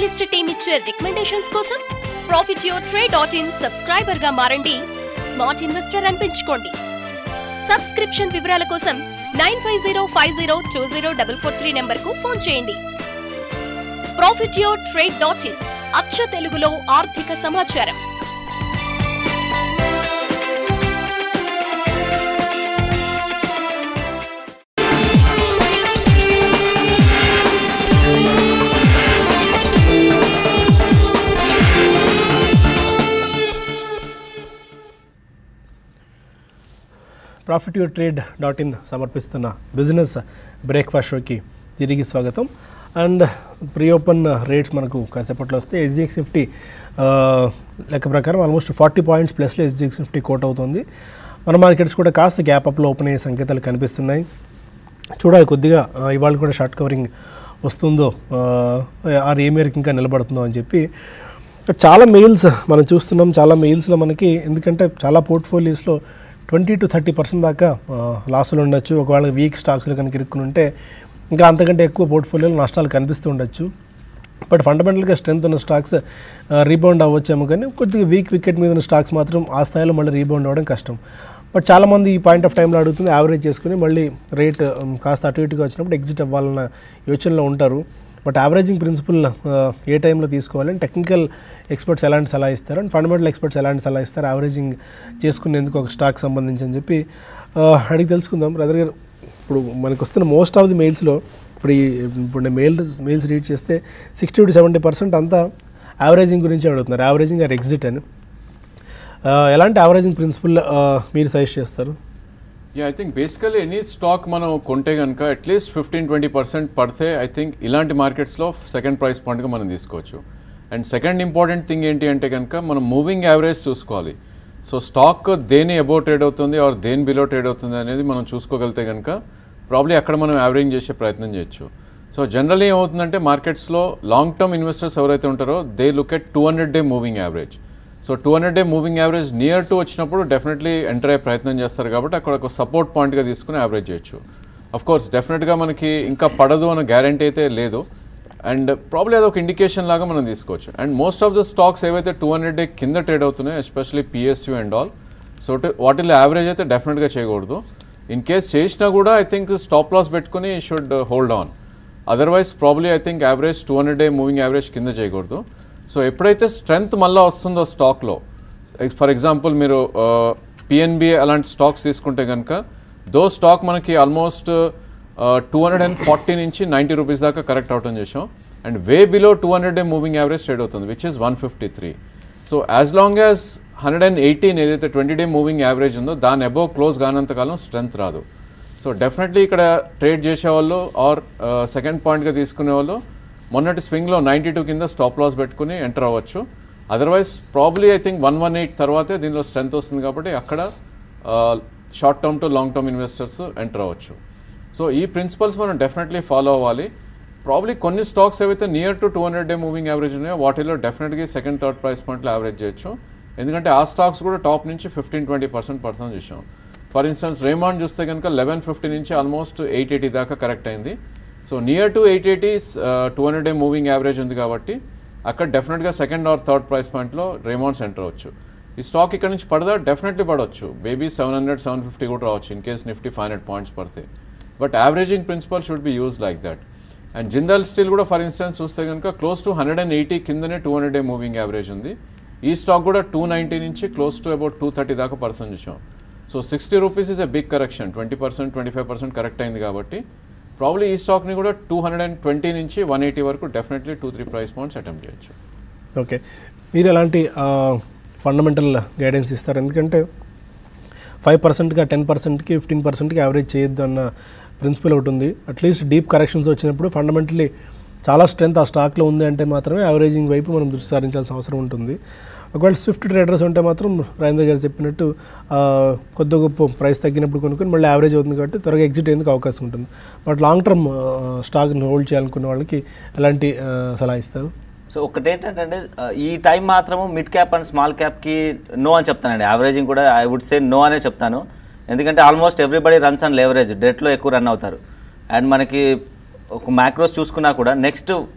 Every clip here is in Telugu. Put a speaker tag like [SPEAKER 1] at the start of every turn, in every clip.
[SPEAKER 1] లిస్ట్ టీమ్ ఇచ్చే రికమెండేషన్స్ కోసం profit your trade dot in subscriber గా మారండి స్మార్ట్ ఇన్వెస్టర్ అనిపించుకోండి సబ్స్క్రిప్షన్ వివరాల కోసం nine five zero five zero two zero double four three number కు ఫోన్ చేయండి profit your trade dot in అచ్చ తెలుగులో ఆర్థిక సమాచారం
[SPEAKER 2] profit your trade dot in సమర్పిస్తున్న బిజినెస్ బ్రేక్ఫాస్ట్ షోకి తిరిగి స్వాగతం అండ్ ప్రీ ఓపెన్ రేట్స్ మనకు కాసేపట్లో వస్తే ఎస్జిఎక్స్ ఫిఫ్టీ లెక్క ప్రకారం ఆల్మోస్ట్ ఫార్టీ పాయింట్స్ ప్లస్లో ఎస్జిఎక్స్ ఫిఫ్టీ కోట్ అవుతుంది మన మార్కెట్స్ కూడా కాస్త గ్యాప్ అప్లో ఓపెన్ అయ్యే సంకేతాలు కనిపిస్తున్నాయి చూడాలి కొద్దిగా ఆ, ఇవాళ కూడా షార్ట్ కవరింగ్ వస్తుందో ఆ, ఆర్ ఏ మేరకు ఇంకా నిలబడుతుందో అని చెప్పి చాలా మెయిల్స్ మనం చూస్తున్నాం చాలా మెయిల్స్లో మనకి ఎందుకంటే చాలా పోర్ట్ఫోలియోస్లో ట్వంటీ టు థర్టీ పర్సెంట్ దాకా లాసులు ఉండొచ్చు ఒకవేళ వీక్ స్టాక్స్లో కనుక ఇరుక్కుని ఉంటే ఇంకా అంతకంటే ఎక్కువ పోర్ట్ఫోలియోలో నష్టాలు కనిపిస్తూ ఉండొచ్చు బట్ ఫండమెంటల్గా స్ట్రెంత్ ఉన్న స్టాక్స్ రీబౌండ్ అవ్వచ్చేమో కానీ కొద్దిగా వీక్ వికెట్ మీద ఉన్న స్టాక్స్ మాత్రం ఆ స్థాయిలో మళ్ళీ రీబౌండ్ అవ్వడం కష్టం బట్ చాలామంది ఈ పాయింట్ ఆఫ్ టైంలో అడుగుతుంది యావరేజ్ చేసుకుని మళ్ళీ రేట్ కాస్త అటు ఇటుగా వచ్చినప్పుడు ఎగ్జిట్ అవ్వాలన్న యోచనలో ఉంటారు బట్ యావరేజింగ్ ప్రిన్సిపల్ ఏ టైంలో తీసుకోవాలని టెక్నికల్ ఎక్స్పర్ట్స్ ఎలాంటి సలహా ఇస్తారు అండ్ ఫండమెంటల్ ఎక్స్పర్ట్స్ ఎలాంటి సలహా ఇస్తారు యావరేజింగ్ చేసుకునేందుకు ఒక స్టాక్ సంబంధించి అని చెప్పి ఆ, అడిగి తెలుసుకుందాం బ్రదర్ గారు ఇప్పుడు మనకు వస్తున్న మోస్ట్ ఆఫ్ ది మెయిల్స్లో ఇప్పుడు ఈ ఇప్పుడు నేను మెయిల్ మెయిల్స్ రీడ్ చేస్తే సిక్స్టీ టు సెవెంటీ పర్సెంట్ అంతా యావరేజింగ్ గురించి అడుగుతున్నారు యావరేజింగ్ ఆర్ ఎగ్జిట్ అని ఆ, ఎలాంటి యావరేజింగ్ ప్రిన్సిపల్ మీరు సజెస్ట్ చేస్తారు
[SPEAKER 3] yeah I think basically any stock మనం కొంటే కనుక అట్లీస్ట్ ఫిఫ్టీన్ ట్వంటీ పర్సెంట్ పడితే ఐ థింక్ ఇలాంటి మార్కెట్స్లో సెకండ్ ప్రైస్ పాయింట్గా మనం తీసుకోవచ్చు అండ్ సెకండ్ ఇంపార్టెంట్ థింగ్ ఏంటి అంటే కనుక మనం మూవింగ్ యావరేజ్ చూసుకోవాలి సో స్టాక్ దేని అబౌ ట్రేడ్ అవుతుంది ఆర్ దేని బిలో ట్రేడ్ అవుతుంది అనేది మనం చూసుకోగలిగితే కనుక ప్రాబ్లీ అక్కడ మనం యావరేజ్ చేసే ప్రయత్నం చేయొచ్చు సో జనరల్లీ ఏమవుతుందంటే మార్కెట్స్లో లాంగ్ టర్మ్ ఇన్వెస్టర్స్ ఎవరైతే ఉంటారో they look at two hundred day moving average so two hundred day moving average near to వచ్చినప్పుడు డెఫినెట్లీ ఎంటర్ అయ్యే ప్రయత్నం చేస్తారు కాబట్టి అక్కడ ఒక సపోర్ట్ పాయింట్గా తీసుకుని యావరేజ్ చేయొచ్చు అఫ్ కోర్స్ డెఫినెట్గా మనకి ఇంకా పడదు అన్న గ్యారంటీ అయితే లేదు అండ్ ప్రాబ్లీ అదొక ఇండికేషన్ లాగా మనం తీసుకోవచ్చు and most of the stocks ఏవైతే టూ హండ్రెడ్ డే కింద ట్రేడ్ అవుతున్నాయో especially PSU and all so వాటిలో యావరేజ్ అయితే డెఫినెట్గా చేయకూడదు ఇన్ కేస్ చేసినా కూడా ఐ థింక్ స్టాప్ లాస్ పెట్టుకుని should hold on otherwise probably I think average two hundred day moving average కింద చేయకూడదు సో ఎప్పుడైతే స్ట్రెంగ్త్ మళ్ళీ వస్తుందో స్టాక్లో ఫర్ ఎగ్జాంపుల్ మీరు పిఎన్బి అలాంటి స్టాక్స్ తీసుకుంటే కనుక దో స్టాక్ మనకి almost two hundred and forty నుంచి నైంటీ రూపీస్ దాకా కరెక్ట్ అవటం చేసాం and way below two hundred day moving average trade అవుతుంది which is one fifty three so as long as hundred and eighteen ఏదైతే ట్వంటీ డే మూవింగ్ యావరేజ్ ఉందో దాని అబోవ్ క్లోజ్ కానంతకాలం స్ట్రెంత్ రాదు సో డెఫినెట్లీ ఇక్కడ ట్రేడ్ చేసేవాళ్ళు ఆర్ సెకండ్ పాయింట్గా తీసుకునే వాళ్ళు మొన్నటి స్వింగ్లో నైంటీ టూ కింద స్టాప్ లాస్ పెట్టుకుని ఎంటర్ అవ్వచ్చు otherwise probably I think one one eight తర్వాతే దీనిలో స్ట్రెంత్ వస్తుంది కాబట్టి అక్కడ short term to long term investors enter అవ్వచ్చు సో ఈ ప్రిన్సిపల్స్ మనం డెఫినెట్లీ ఫాలో అవ్వాలి ప్రాబ్లీ కొన్ని స్టాక్స్ ఏవైతే near to two hundred day moving average ఉన్నాయో వాటిలో డెఫినెట్గా సెకండ్ థర్డ్ ప్రైస్ పాయింట్లో యావరేజ్ చేయొచ్చు ఎందుకంటే ఆ స్టాక్స్ కూడా టాప్ నుంచి ఫిఫ్టీన్ ట్వంటీ పర్సెంట్ పర్సెంట్ చూసాం ఫర్ ఇన్స్టెన్స్ రేమాండ్ చూస్తే కనుక లెవెన్ ఫిఫ్టీ నుంచి ఆల్మోస్ట్ ఎయిట్ ఎయిటీ దాకా కరెక్ట్ అయింది so near to eight eighty two hundred day moving average ఉంది కాబట్టి అక్కడ డెఫినెట్గా సెకండ్ ఆర్ థర్డ్ ప్రైస్ పాయింట్లో రేమాండ్స్ ఎంటర్ అవ్వచ్చు ఈ స్టాక్ ఇక్కడ నుంచి పడదా డెఫినెట్లీ పడవచ్చు maybe seven hundred seven fifty కూడా రావచ్చు in case Nifty five hundred points పడితే but averaging principle should be use like that and Jindal steel కూడా ఫర్ ఇన్స్టెన్స్ చూస్తే కనుక close to hundred and eighty కిందనే two hundred day moving average ఉంది ఈ స్టాక్ కూడా టూ నైంటీ నుంచి close to about two thirty దాకా పర్సెంట్ చూసాం so sixty rupees is a big correction twenty percent twenty five percent correct అయింది కాబట్టి ప్రాబ్లీ ఈ స్టాక్ని కూడా టూ హండ్రెడ్ అండ్ ట్వంటీ నుంచి వన్ ఎయిటీ వరకు definitely two three price points attempt చేయొచ్చు
[SPEAKER 2] ఓకే మీరు ఎలాంటి ఫండమెంటల్ గైడెన్స్ ఇస్తారు ఎందుకంటే ఫైవ్ పర్సెంట్గా టెన్ పర్సెంట్కి ఫిఫ్టీన్ పర్సెంట్కి యావరేజ్ చేయొద్దు అన్న ప్రిన్సిపల్ ఒకటి ఉంది అట్లీస్ట్ డీప్ కరెక్షన్స్ వచ్చినప్పుడు ఫండమెంటలీ చాలా స్ట్రెంత్ ఆ స్టాక్లో ఉంది అంటే మాత్రమే యావరేజింగ్ వైపు మనం దృష్టి సారించాల్సిన అవసరం ఉంటుంది ఒకవేళ స్విఫ్ట్ ట్రేడర్స్ ఉంటే మాత్రం రాజేంద్ర గారు చెప్పినట్టు ఆ, కొద్ది గొప్ప ప్రైస్ తగ్గినప్పుడు కొనుక్కొని మళ్ళీ యావరేజ్ అవుతుంది కాబట్టి త్వరగా ఎగ్జిట్ అయ్యేందుకు అవకాశం ఉంటుంది బట్ లాంగ్ టర్మ్ స్టాక్ని హోల్డ్ చేయాలనుకున్న వాళ్ళకి ఎలాంటి ఆ, సలహా ఇస్తారు
[SPEAKER 4] సో ఒకటేంటంటే ఆ, ఈ టైం మాత్రము మిడ్ క్యాప్ అండ్ స్మాల్ క్యాప్కి నో అని చెప్తానండి యావరేజింగ్ కూడా ఐ వుడ్ సే నో అనే చెప్తాను ఎందుకంటే almost everybody runs and leverage డెట్లో ఎక్కువ రన్ అవుతారు అండ్ మనకి ఒక మ్యాక్రోస్ చూసుకున్నా కూడా next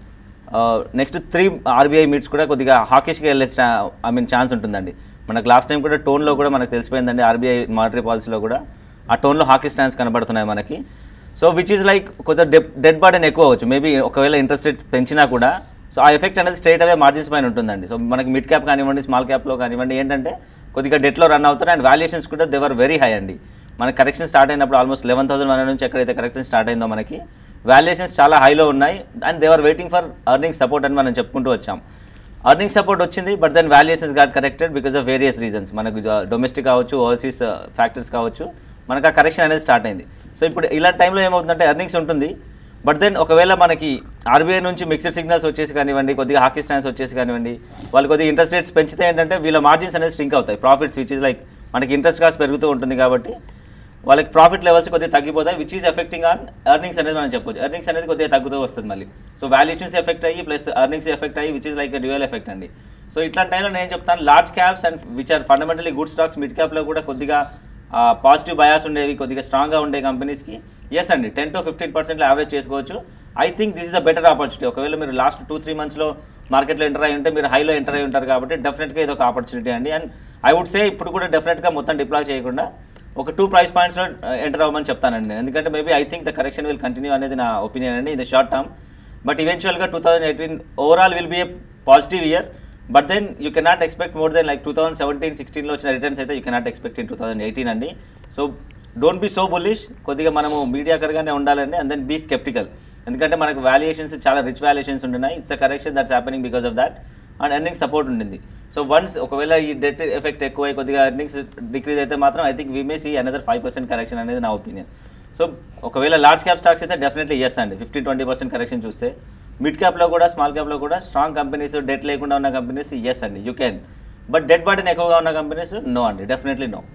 [SPEAKER 4] next three RBI meets కూడా కొద్దిగా హాకీష్కి వెళ్ళే ఐ మీన్ ఛాన్స్ ఉంటుందండి మనకు లాస్ట్ టైం కూడా టోన్లో కూడా మనకు తెలిసిపోయిందండి ఆర్బీఐ మానిటరీ పాలసీలో కూడా ఆ టోన్లో హాకీ స్టాండ్స్ కనబడుతున్నాయి మనకి సో విచ్ ఈజ్ లైక్ కొద్దిగా డెప్ డెడ్ బర్డెన్ ఎక్కువ అవ్వచ్చు మేబీ ఒకవేళ ఇంట్రెస్ట్ రేట్ పెంచినా కూడా సో ఆ ఎఫెక్ట్ అనేది స్ట్రేట్ అవే మార్జిన్స్ పైన ఉంటుందండి సో మనకి మిడ్ క్యాప్ కానివ్వండి స్మాల్ క్యాప్లో కానివ్వండి ఏంటంటే కొద్దిగా డెట్లో రన్ అవుతారు అండ్ వాల్యుయేషన్స్ కూడా దేవర్ వెరీ హై అండి మనకి కరెక్షన్ స్టార్ట్ అయినప్పుడు ఆల్మోస్ట్ లెవెన్ థౌసండ్ వన్ నుంచి ఎక్కడైతే కరెక్షన్ స్టార్ట్ అయిందో మనకి వాల్యుయేషన్స్ చాలా హైలో ఉన్నాయి and they were waiting for earning support అని మనం చెప్పుకుంటూ వచ్చాం అర్నింగ్ సపోర్ట్ వచ్చింది but then valuations got corrected because of various reasons మనకు డొమెస్టిక్ కావచ్చు ఓవర్సీస్ ఫ్యాక్టర్స్ కావచ్చు మనకు ఆ కరెక్షన్ అనేది స్టార్ట్ అయింది సో ఇప్పుడు ఇలాంటి టైంలో ఏమవుతుందంటే ఎర్నింగ్స్ ఉంటుంది బట్ దెన్ ఒకవేళ మనకి ఆర్బీఐ నుంచి మిక్స్డ్ సిగ్నల్స్ వచ్చేసి కానివ్వండి కొద్దిగా హాకీ స్టాండ్స్ వచ్చేసి కానివ్వండి వాళ్ళు కొద్దిగా ఇంట్రెస్ట్ రేట్స్ పెంచితే ఏంటంటే వీళ్ళ మార్జిన్స్ అనేది స్ట్రింక్ అవుతాయి ప్రాఫిట్స్ విచ్ ఇస్ లైక్ మనకి ఇంట్రెస్ట్ కాస్ట్ పెరుగుతూ ఉంటుంది కాబట్టి వాళ్ళకి ప్రాఫిట్ లెవెల్స్ కొద్దిగా తగ్గిపోతాయి which is affecting on earnings అనేది మనం చెప్పొచ్చు ఎర్నింగ్స్ అనేది కొద్దిగా తగ్గుతూ వస్తుంది మళ్ళీ సో వాల్యుయేషన్స్ ఎఫెక్ట్ అయ్యి ప్లస్ ఎర్నింగ్స్ ఎఫెక్ట్ అయ్యి which is like dual effect అండి సో ఇట్లాంటి టైంలో నేను చెప్తాను large caps and which are fundamentally good stocks mid క్యాప్లో కూడా కొద్దిగా పాజిటివ్ బయాస్ ఉండేవి కొద్దిగా స్ట్రాంగ్గా ఉండే కంపెనీస్కి ఎస్ అండి టెన్ టు ఫిఫ్టీన్ పర్సెంట్లో యావరేజ్ చేసుకోవచ్చు I think this is the better opportunity ఒకవేళ మీరు లాస్ట్ టూ త్రీ మంత్స్లో మార్కెట్లో ఎంటర్ అయి ఉంటే మీరు హైలో ఎంటర్ అయి ఉంటారు కాబట్టి డెఫినెట్గా ఇది ఒక ఆపర్చునిటీ అండి అండ్ ఐ వుడ్ సే ఇప్పుడు కూడా డెఫినెట్గా మొత్తం డిప్లాయ్ చేయకుండా ఒక టూ ప్రైస్ పాయింట్స్లో ఎంటర్ అవ్వమని చెప్తానండి నేను ఎందుకంటే maybe I think the correction will continue అనేది నా ఒపీనియన్ అండి ఇది షార్ట్ టర్మ్ బట్ ఈవెన్చువల్గా two thousand eighteen overall will be a positive year but then you cannot expect more than like two thousand seventeen సిక్స్టీన్లో వచ్చిన రిటర్న్స్ అయితే you cannot expect in two thousand eighteen అండి so don't be so bullish కొద్దిగా మనము మీడియాకర్గానే ఉండాలండి అండ్ దెన్ బీ స్కెప్టికల్ ఎందుకంటే మనకు వాల్యుయేషన్స్ చాలా రిచ్ వాల్యుయేషన్స్ ఉంటున్నాయి it's a correction that's happening because of that and earning support ఉంటుంది సో వన్స్ ఒకవేళ ఈ డెట్ ఎఫెక్ట్ ఎక్కువై కొద్దిగా ఎర్నింగ్స్ డిక్రీజ్ అయితే మాత్రం I think we may see another five percent correction అనేది నా ఒపీనియన్ సో ఒకవేళ లార్జ్ క్యాప్ స్టాక్స్ అయితే డెఫినెట్లీ ఎస్ అండి ఫిఫ్టీన్ ట్వంటీ పర్సెంట్ కరెక్షన్ చూస్తే మిడ్ క్యాప్లో కూడా స్మాల్ క్యాప్లో కూడా స్ట్రాంగ్ కంపెనీస్ డెట్ లేకుండా ఉన్న కంపెనీస్ ఎస్ అండి you can but debt burden ఎక్కువగా ఉన్న కంపెనీస్ నో అండి డెఫినెట్లీ నో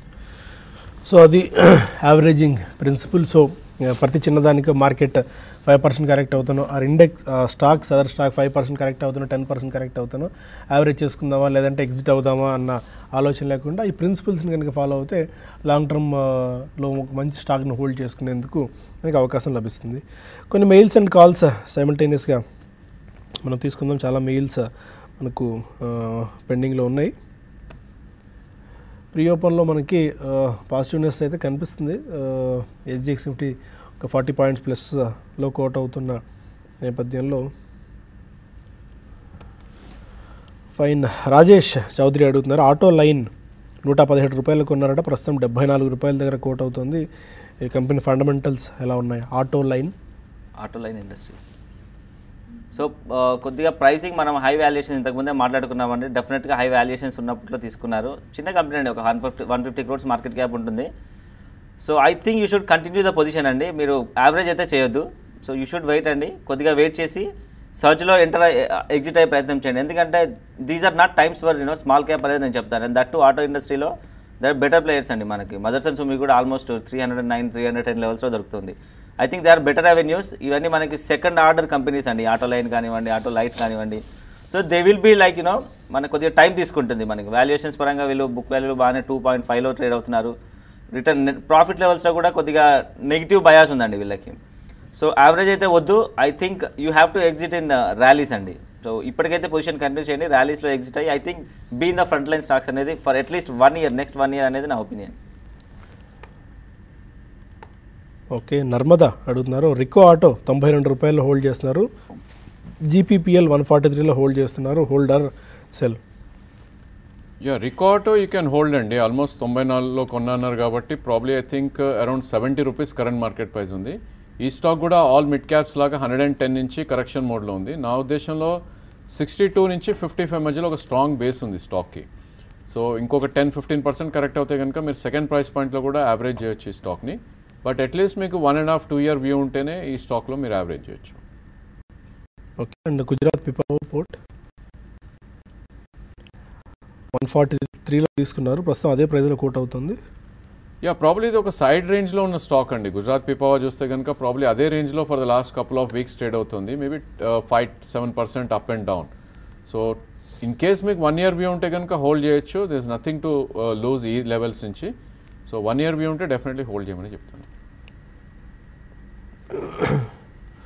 [SPEAKER 2] సో అది యావరేజింగ్ ప్రిన్సిపల్ సో ఆ, ప్రతి చిన్నదానికి మార్కెట్ ఫైవ్ పర్సెంట్ కరెక్ట్ అవుతాను ఆ index stocks other stock five percent correct అవుతాను టెన్ పర్సెంట్ కరెక్ట్ అవుతాను యావరేజ్ చేసుకుందామా లేదంటే ఎగ్జిట్ అవుదామా అన్న ఆలోచన లేకుండా ఈ ప్రిన్సిపల్స్ని కనుక ఫాలో అవుతే లాంగ్ టర్మ్ లో ఒక మంచి స్టాక్ని హోల్డ్ చేసుకునేందుకు మనకి అవకాశం లభిస్తుంది కొన్ని మెయిల్స్ అండ్ కాల్స్ సైమల్టేనియస్గా మనం తీసుకుందాం చాలా మెయిల్స్ మనకు పెండింగ్లో ఉన్నాయి ప్రీ ఓపెన్లో మనకి పాజిటివ్నెస్ అయితే కనిపిస్తుంది ఎస్జిఎక్స్ నిఫ్టీ ఒక ఫార్టీ పాయింట్స్ ప్లస్లో కోట్ అవుతున్న నేపథ్యంలో ఫైన్ రాజేష్ చౌదరి అడుగుతున్నారు ఆటో లైన్ నూట పదిహేడు రూపాయలు కొన్నారట ప్రస్తుతం డెబ్బై నాలుగు రూపాయల దగ్గర కోట్ అవుతుంది ఈ కంపెనీ ఫండమెంటల్స్ ఎలా ఉన్నాయి auto line
[SPEAKER 4] auto line industries so ఆ, కొద్దిగా ప్రైసింగ్ మనం హై వాల్యుయేషన్ ఇంతకుముందే మాట్లాడుకున్నామండి డెఫినెట్గా హై వాల్యుయేషన్స్ ఉన్నప్పట్లో తీసుకున్నారు చిన్న కంపెనీ అండి ఒక one fifty one fifty crores market cap ఉంటుంది so I think you should continue the position అండి మీరు యావరేజ్ అయితే చేయొద్దు సో యూ షుడ్ వెయిట్ అండి కొద్దిగా వెయిట్ చేసి సర్చ్లో ఎంటర్ ఎగ్జిట్ అయ్యే ప్రయత్నం చేయండి ఎందుకంటే these are not times for you know small cap అనేది నేను చెప్తాను అండ్ దట్ టు ఆటో ఇండస్ట్రీలో దర్ బెటర్ ప్లేయర్స్ అండి మనకి మదర్స్ అండ్ సుమి కూడా almost three hundred nine three hundred ten లెవెల్స్లో దొరుకుతుంది I think they are better revenues ఇవన్నీ మనకి సెకండ్ ఆర్డర్ కంపెనీస్ అండి ఆటో లైన్ కానివ్వండి ఆటో లైట్ కానివ్వండి so they will be like you know మనకు కొద్దిగా టైం తీసుకుంటుంది మనకి వాల్యుయేషన్స్ పరంగా వీళ్ళు బుక్ వాల్యూ బాగానే టూ పాయింట్ ఫైవ్లో ట్రేడ్ అవుతున్నారు రిటర్న్ ప్రాఫిట్ లెవెల్స్లో కూడా కొద్దిగా నెగిటివ్ బయాస్ ఉందండి వీళ్ళకి సో యావరేజ్ అయితే వద్దు I think you have to exit in rallies అండి సో ఇప్పటికైతే పొజిషన్ కంటిన్యూ చేయండి ర్యాలీస్లో ఎగ్జిట్ అయ్యి I think be in the front line stocks అనేది for at least one year next one year అనేది నా ఒపీనియన్
[SPEAKER 2] ఓకే నర్మదా అడుగుతున్నారు రికో ఆటో తొంభై రెండు రూపాయలు హోల్డ్ చేస్తున్నారు జీపీపీఎల్ వన్ ఫార్టీ త్రీలో హోల్డ్ చేస్తున్నారు హోల్డర్ సెల్
[SPEAKER 3] యా రికార్డో యూ క్యాన్ హోల్డ్ అండి ఆల్మోస్ట్ తొంభై నాలుగులో కొన్నారు కాబట్టి probably I think around seventy rupees current market price ఉంది ఈ స్టాక్ కూడా ఆల్ మిడ్ క్యాప్స్ లాగా హండ్రెడ్ అండ్ టెన్ నుంచి కరెక్షన్ మోడ్లో ఉంది నా ఉద్దేశంలో సిక్స్టీ టూ నుంచి ఫిఫ్టీ ఫైవ్ మధ్యలో ఒక స్ట్రాంగ్ బేస్ ఉంది స్టాక్కి సో ఇంకొక టెన్ ఫిఫ్టీన్ పర్సెంట్ కరెక్ట్ అవుతే కనుక మీరు సెకండ్ ప్రైస్ పాయింట్లో కూడా యావరేజ్ చేయొచ్చు ఈ స్టాక్ని బట్ అట్లీస్ట్ మీకు one and half two year view ఉంటేనే ఈ స్టాక్లో మీరు యావరేజ్ చేయొచ్చు
[SPEAKER 2] okay and Gujarat Pipavav port one forty త్రీలో తీసుకున్నారు ప్రస్తుతం అదే ప్రైజ్లో కోట్ అవుతుంది
[SPEAKER 3] యా ప్రాబ్లీ ఇది ఒక సైడ్ రేంజ్లో ఉన్న స్టాక్ అండి గుజరాత్ పిపావా చూస్తే కనుక ప్రాబ్లీ అదే రేంజ్లో for the last couple of weeks trade అవుతుంది maybe five seven percent up and down so in case మీకు వన్ ఇయర్ వ్యూ ఉంటే కనుక హోల్డ్ చేయొచ్చు దిస్ నథింగ్ టు లూజ్ ఈ లెవెల్స్ నుంచి సో వన్ ఇయర్ వ్యూ ఉంటే డెఫినెట్లీ హోల్డ్ చేయమని చెప్తాను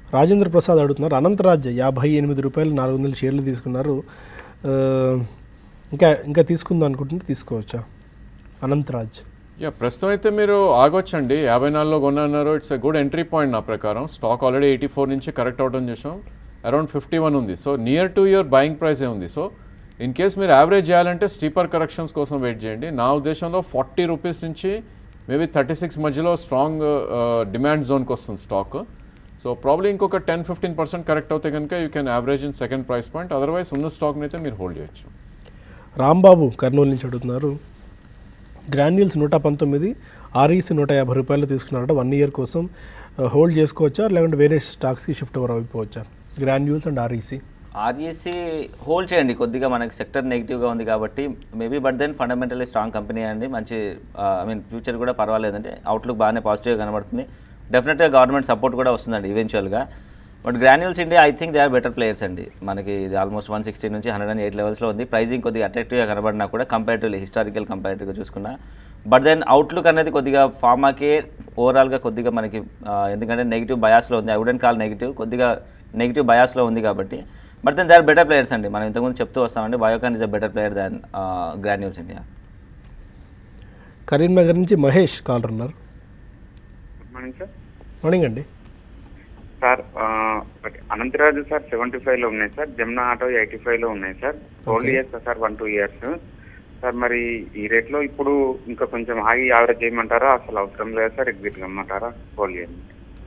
[SPEAKER 2] రాజేంద్ర ప్రసాద్ అడుగుతున్నారు అనంతరాజ్ యాభై ఎనిమిది రూపాయలు నాలుగు వందల షేర్లు తీసుకున్నారు ఆ, ఇంకా ఇంకా తీసుకుందాం అనుకుంటుంటే తీసుకోవచ్చా అనంతరాజ్
[SPEAKER 3] యా ప్రస్తుతం అయితే మీరు ఆగొచ్చండి యాభై నాలుగులో కొన్నారు it's a good entry point నా ప్రకారం స్టాక్ ఆల్రెడీ ఎయిటీ ఫోర్ నుంచి కరెక్ట్ అవడం చేసాం అరౌండ్ ఫిఫ్టీ వన్ ఉంది so near to your buying price ఏ ఉంది సో ఇన్ కేస్ మీరు యావరేజ్ చేయాలంటే స్టీపర్ కరెక్షన్స్ కోసం వెయిట్ చేయండి నా ఉద్దేశంలో ఫార్టీ రూపీస్ నుంచి మేబీ థర్టీ సిక్స్ మధ్యలో స్ట్రాంగ్ డిమాండ్ జోన్కి వస్తుంది స్టాక్ సో ప్రాబ్లీ ఇంకొక టెన్ ఫిఫ్టీన్ పర్సెంట్ కరెక్ట్ అవుతే కనుక you can average in second price point otherwise ఉన్న స్టాక్ని అయితే మీరు హోల్డ్ చేయొచ్చు
[SPEAKER 2] రాంబాబు కర్నూలు నుంచి అడుగుతున్నారు గ్రాన్యూల్స్ నూట పంతొమ్మిది ఆర్ఈసీ నూట యాభై రూపాయలు తీసుకున్నారట వన్ ఇయర్ కోసం హోల్డ్ చేసుకోవచ్చా లేకుంటే వేరే స్టాక్స్కి షిఫ్ట్ ఓవర్ అయిపోవచ్చా Granules and REC
[SPEAKER 4] REC hold చేయండి కొద్దిగా మనకి సెక్టర్ నెగిటివ్గా ఉంది కాబట్టి maybe but then fundamentally strong company అండి మంచి ఐ మీన్ ఫ్యూచర్ కూడా పర్వాలేదండి అవుట్లుక్ బాగానే పాజిటివ్గా కనబడుతుంది డెఫినెట్గా గవర్నమెంట్ సపోర్ట్ కూడా వస్తుందండి ఈవెన్చువల్గా but Granules India I think they are better players అండి మనకి ఇది ఆల్మోస్ట్ వన్ సిక్స్టీ నుంచి హండ్రెడ్ అండ్ ఎయిట్ లెవెల్స్లో ఉంది ప్రైజింగ్ కొద్దిగా అట్రాక్టివ్గా కనబడినా కూడా కంపారిటివ్లీ హిస్టారికల్ కంపారిటివ్గా చూసుకున్నా బట్ దెన్ అవుట్లుక్ అనేది కొద్దిగా ఫార్మాకే ఓవరాల్గా కొద్దిగా మనకి ఆ, ఎందుకంటే నెగిటివ్ బయాస్లో ఉంది ఐ వుడెంట్ కాల్ నెగిటివ్ కొద్దిగా నెగిటివ్ బయాస్లో ఉంది కాబట్టి but then they are better players అండి మనం ఇంతకుముందు చెప్తూ వస్తామండి Biocon is a better player than Granules India
[SPEAKER 2] Karimnagar నుంచి మహేష్ కాలర్ ఉన్నారు
[SPEAKER 5] గుడ్ మార్నింగ్ సార్
[SPEAKER 2] మార్నింగ్ అండి
[SPEAKER 5] సార్ ఆ, ఒకటి అనంతరాజు సార్ సెవెంటీ ఫైవ్ లో ఉన్నాయి sir Jamna auto eighty five లో ఉన్నాయి sir hold years sir one two years sir మరి ఈ రేట్ లో ఇప్పుడు ఇంకా కొంచెం ఆగి యావరేజ్ చేయమంటారా అసలు అవసరం లేదు సార్ ఎగ్జిట్ కమ్మంటారా హోల్డ్ చేయండి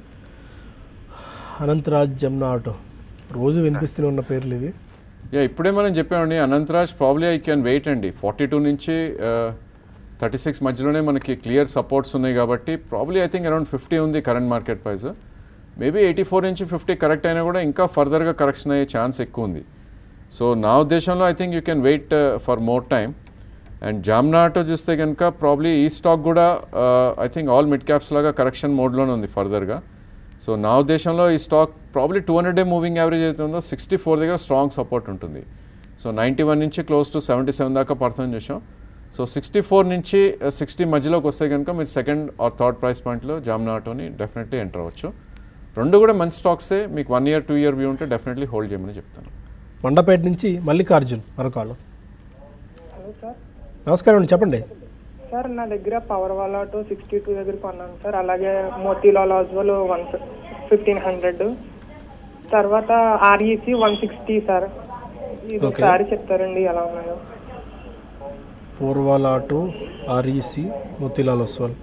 [SPEAKER 2] అనంతరాజ్ జమ్నా ఆటో రోజు వినిపిస్తూనే ఉన్న పేర్లు ఇవి
[SPEAKER 3] యా ఇప్పుడే మనం చెప్పామండి Anantraj probably I can wait అండి ఫార్టీ టూ నుంచి థర్టీ సిక్స్ మధ్యలోనే మనకి క్లియర్ సపోర్ట్స్ ఉన్నాయి కాబట్టి probably I think around fifty ఉంది current market price maybe eighty four నుంచి ఫిఫ్టీ కరెక్ట్ అయినా కూడా ఇంకా ఫర్దర్గా కరెక్షన్ అయ్యే ఛాన్స్ ఎక్కువ ఉంది సో నా ఉద్దేశంలో I think you can wait for more time and Jamna auto చూస్తే కనుక ప్రాబ్లీ ఈ స్టాక్ కూడా I think all mid caps లాగా కరెక్షన్ మోడ్లోనే ఉంది ఫర్దర్గా సో నా ఉద్దేశంలో ఈ stock probably two hundred day moving average అయితే ఉందో సిక్స్టీ ఫోర్ దగ్గర స్ట్రాంగ్ సపోర్ట్ ఉంటుంది సో నైంటీ వన్ నుంచి క్లోజ్ టు సెవెంటీ సెవెన్ దాకా పడుతుందని చూసాం సో సిక్స్టీ ఫోర్ నుంచి సిక్స్టీ మధ్యలోకి వస్తే కనుక మీరు సెకండ్ ఆర్ థర్డ్ ప్రైస్ పాయింట్లో జామ్నా ఆటోని డెఫినెట్లీ ఎంటర్ అవ్వచ్చు రెండు కూడా మంచి స్టాక్సే మీకు one year two year view ఉంటే డెఫినెట్లీ హోల్డ్ చేయమని చెప్తాను
[SPEAKER 2] మండపేట నుంచి మల్లికార్జున్ మరొకాలు
[SPEAKER 6] హలో సార్
[SPEAKER 2] నమస్కారం అండి చెప్పండి
[SPEAKER 6] సార్ నా దగ్గర పవర్ వాల్ ఆటో సిక్స్టీ టూ దగ్గర కొన్నాను సార్ అలాగే Motilal Oswal one fifteen hundred తర్వాత ఆర్ఈసి వన్ సిక్స్టీ సార్ ఇది ఒకసారి చెప్తారండి ఎలా ఉన్నాయో
[SPEAKER 2] పూర్వాల auto REC Motilal Oswal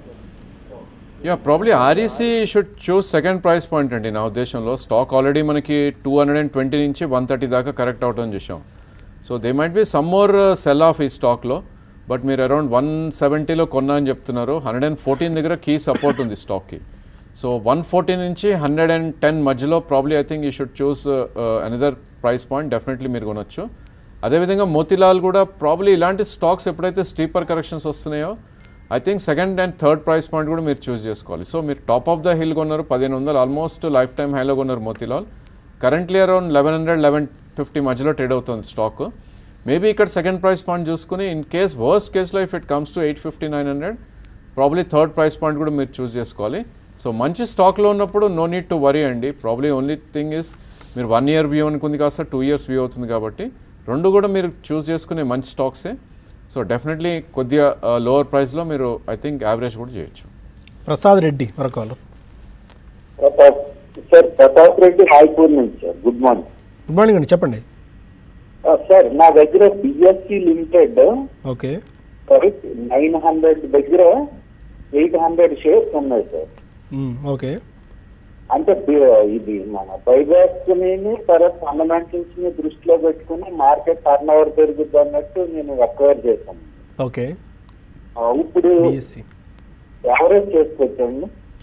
[SPEAKER 3] yeah probably REC should choose second price point అండి నా ఉద్దేశంలో స్టాక్ ఆల్రెడీ మనకి టూ హండ్రెడ్ అండ్ ట్వంటీ నుంచి వన్ థర్టీ దాకా కరెక్ట్ అవటం చూసాం so they might be some more sell off ఈ స్టాక్లో బట్ మీరు అరౌండ్ వన్ సెవెంటీలో కొన్నా అని చెప్తున్నారు హండ్రెడ్ అండ్ ఫోర్టీన్ దగ్గర కీ సపోర్ట్ ఉంది స్టాక్కి సో వన్ ఫోర్టీన్ నుంచి హండ్రెడ్ అండ్ టెన్ మధ్యలో probably I think you should choose another price point definitely మీరు కొనొచ్చు అదేవిధంగా మోతిలాల్ కూడా ప్రాబ్లీ ఇలాంటి స్టాక్స్ ఎప్పుడైతే స్టీపర్ కరెక్షన్స్ వస్తున్నాయో I think second and third price point కూడా మీరు చూస్ చేసుకోవాలి సో మీరు టాప్ ఆఫ్ ద హిల్ కొన్నారు పదిహేను వందలు ఆల్మోస్ట్ లైఫ్ టైం హైలో కొన్నారు Motilal currently around eleven hundred eleven fifty మధ్యలో ట్రేడ్ అవుతుంది స్టాక్ మేబీ ఇక్కడ సెకండ్ ప్రైస్ పాయింట్ చూసుకుని ఇన్ కేస్ వర్స్ట్ కేస్లో if it comes to eight fifty nine hundred probably third price point కూడా మీరు చూస్ చేసుకోవాలి సో మంచి స్టాక్లో ఉన్నప్పుడు నో నీడ్ టు వరీ అండి ప్రాబ్లీ ఓన్లీ థింగ్ ఇస్ మీరు వన్ ఇయర్ వ్యూ అనుకుంది కాస్త టూ ఇయర్స్ వ్యూ అవుతుంది కాబట్టి రెండు కూడా మీరు చూస్ చేసుకునే మంచి స్టాక్సే సో డెఫినెట్లీ కొద్దిగా లోవర్ ప్రైస్లో మీరు ఐ థింక్ యావరేజ్ కూడా చేయొచ్చు
[SPEAKER 2] ప్రసాద్ రెడ్డి మరొకాలు
[SPEAKER 7] ప్రతాప్ సార్ ప్రతాప్ రెడ్డి రాయ్పూర్ నుంచి sir good morning
[SPEAKER 2] good morning అండి చెప్పండి
[SPEAKER 7] ఆ, సార్ నా దగ్గర BSE limited
[SPEAKER 2] okay
[SPEAKER 7] correct nine hundred దగ్గర ఎయిట్ హండ్రెడ్ షేర్స్ ఉన్నాయి సార్
[SPEAKER 2] మ్మ్, ఓకే
[SPEAKER 7] అంటే బి- ఇది మన బైబ్యాక్స్ ని తర్వాత ఫండమెంటల్స్ ని దృష్టిలో పెట్టుకుని మార్కెట్ టర్న్ ఓవర్ పెరుగుద్ది అన్నట్టు నేను అక్వైర్ చేశాను
[SPEAKER 2] ఓకే
[SPEAKER 7] ఆ, ఇప్పుడు
[SPEAKER 2] బిఎస్సి
[SPEAKER 7] యావరేజ్ చేసుకోవచ్చండి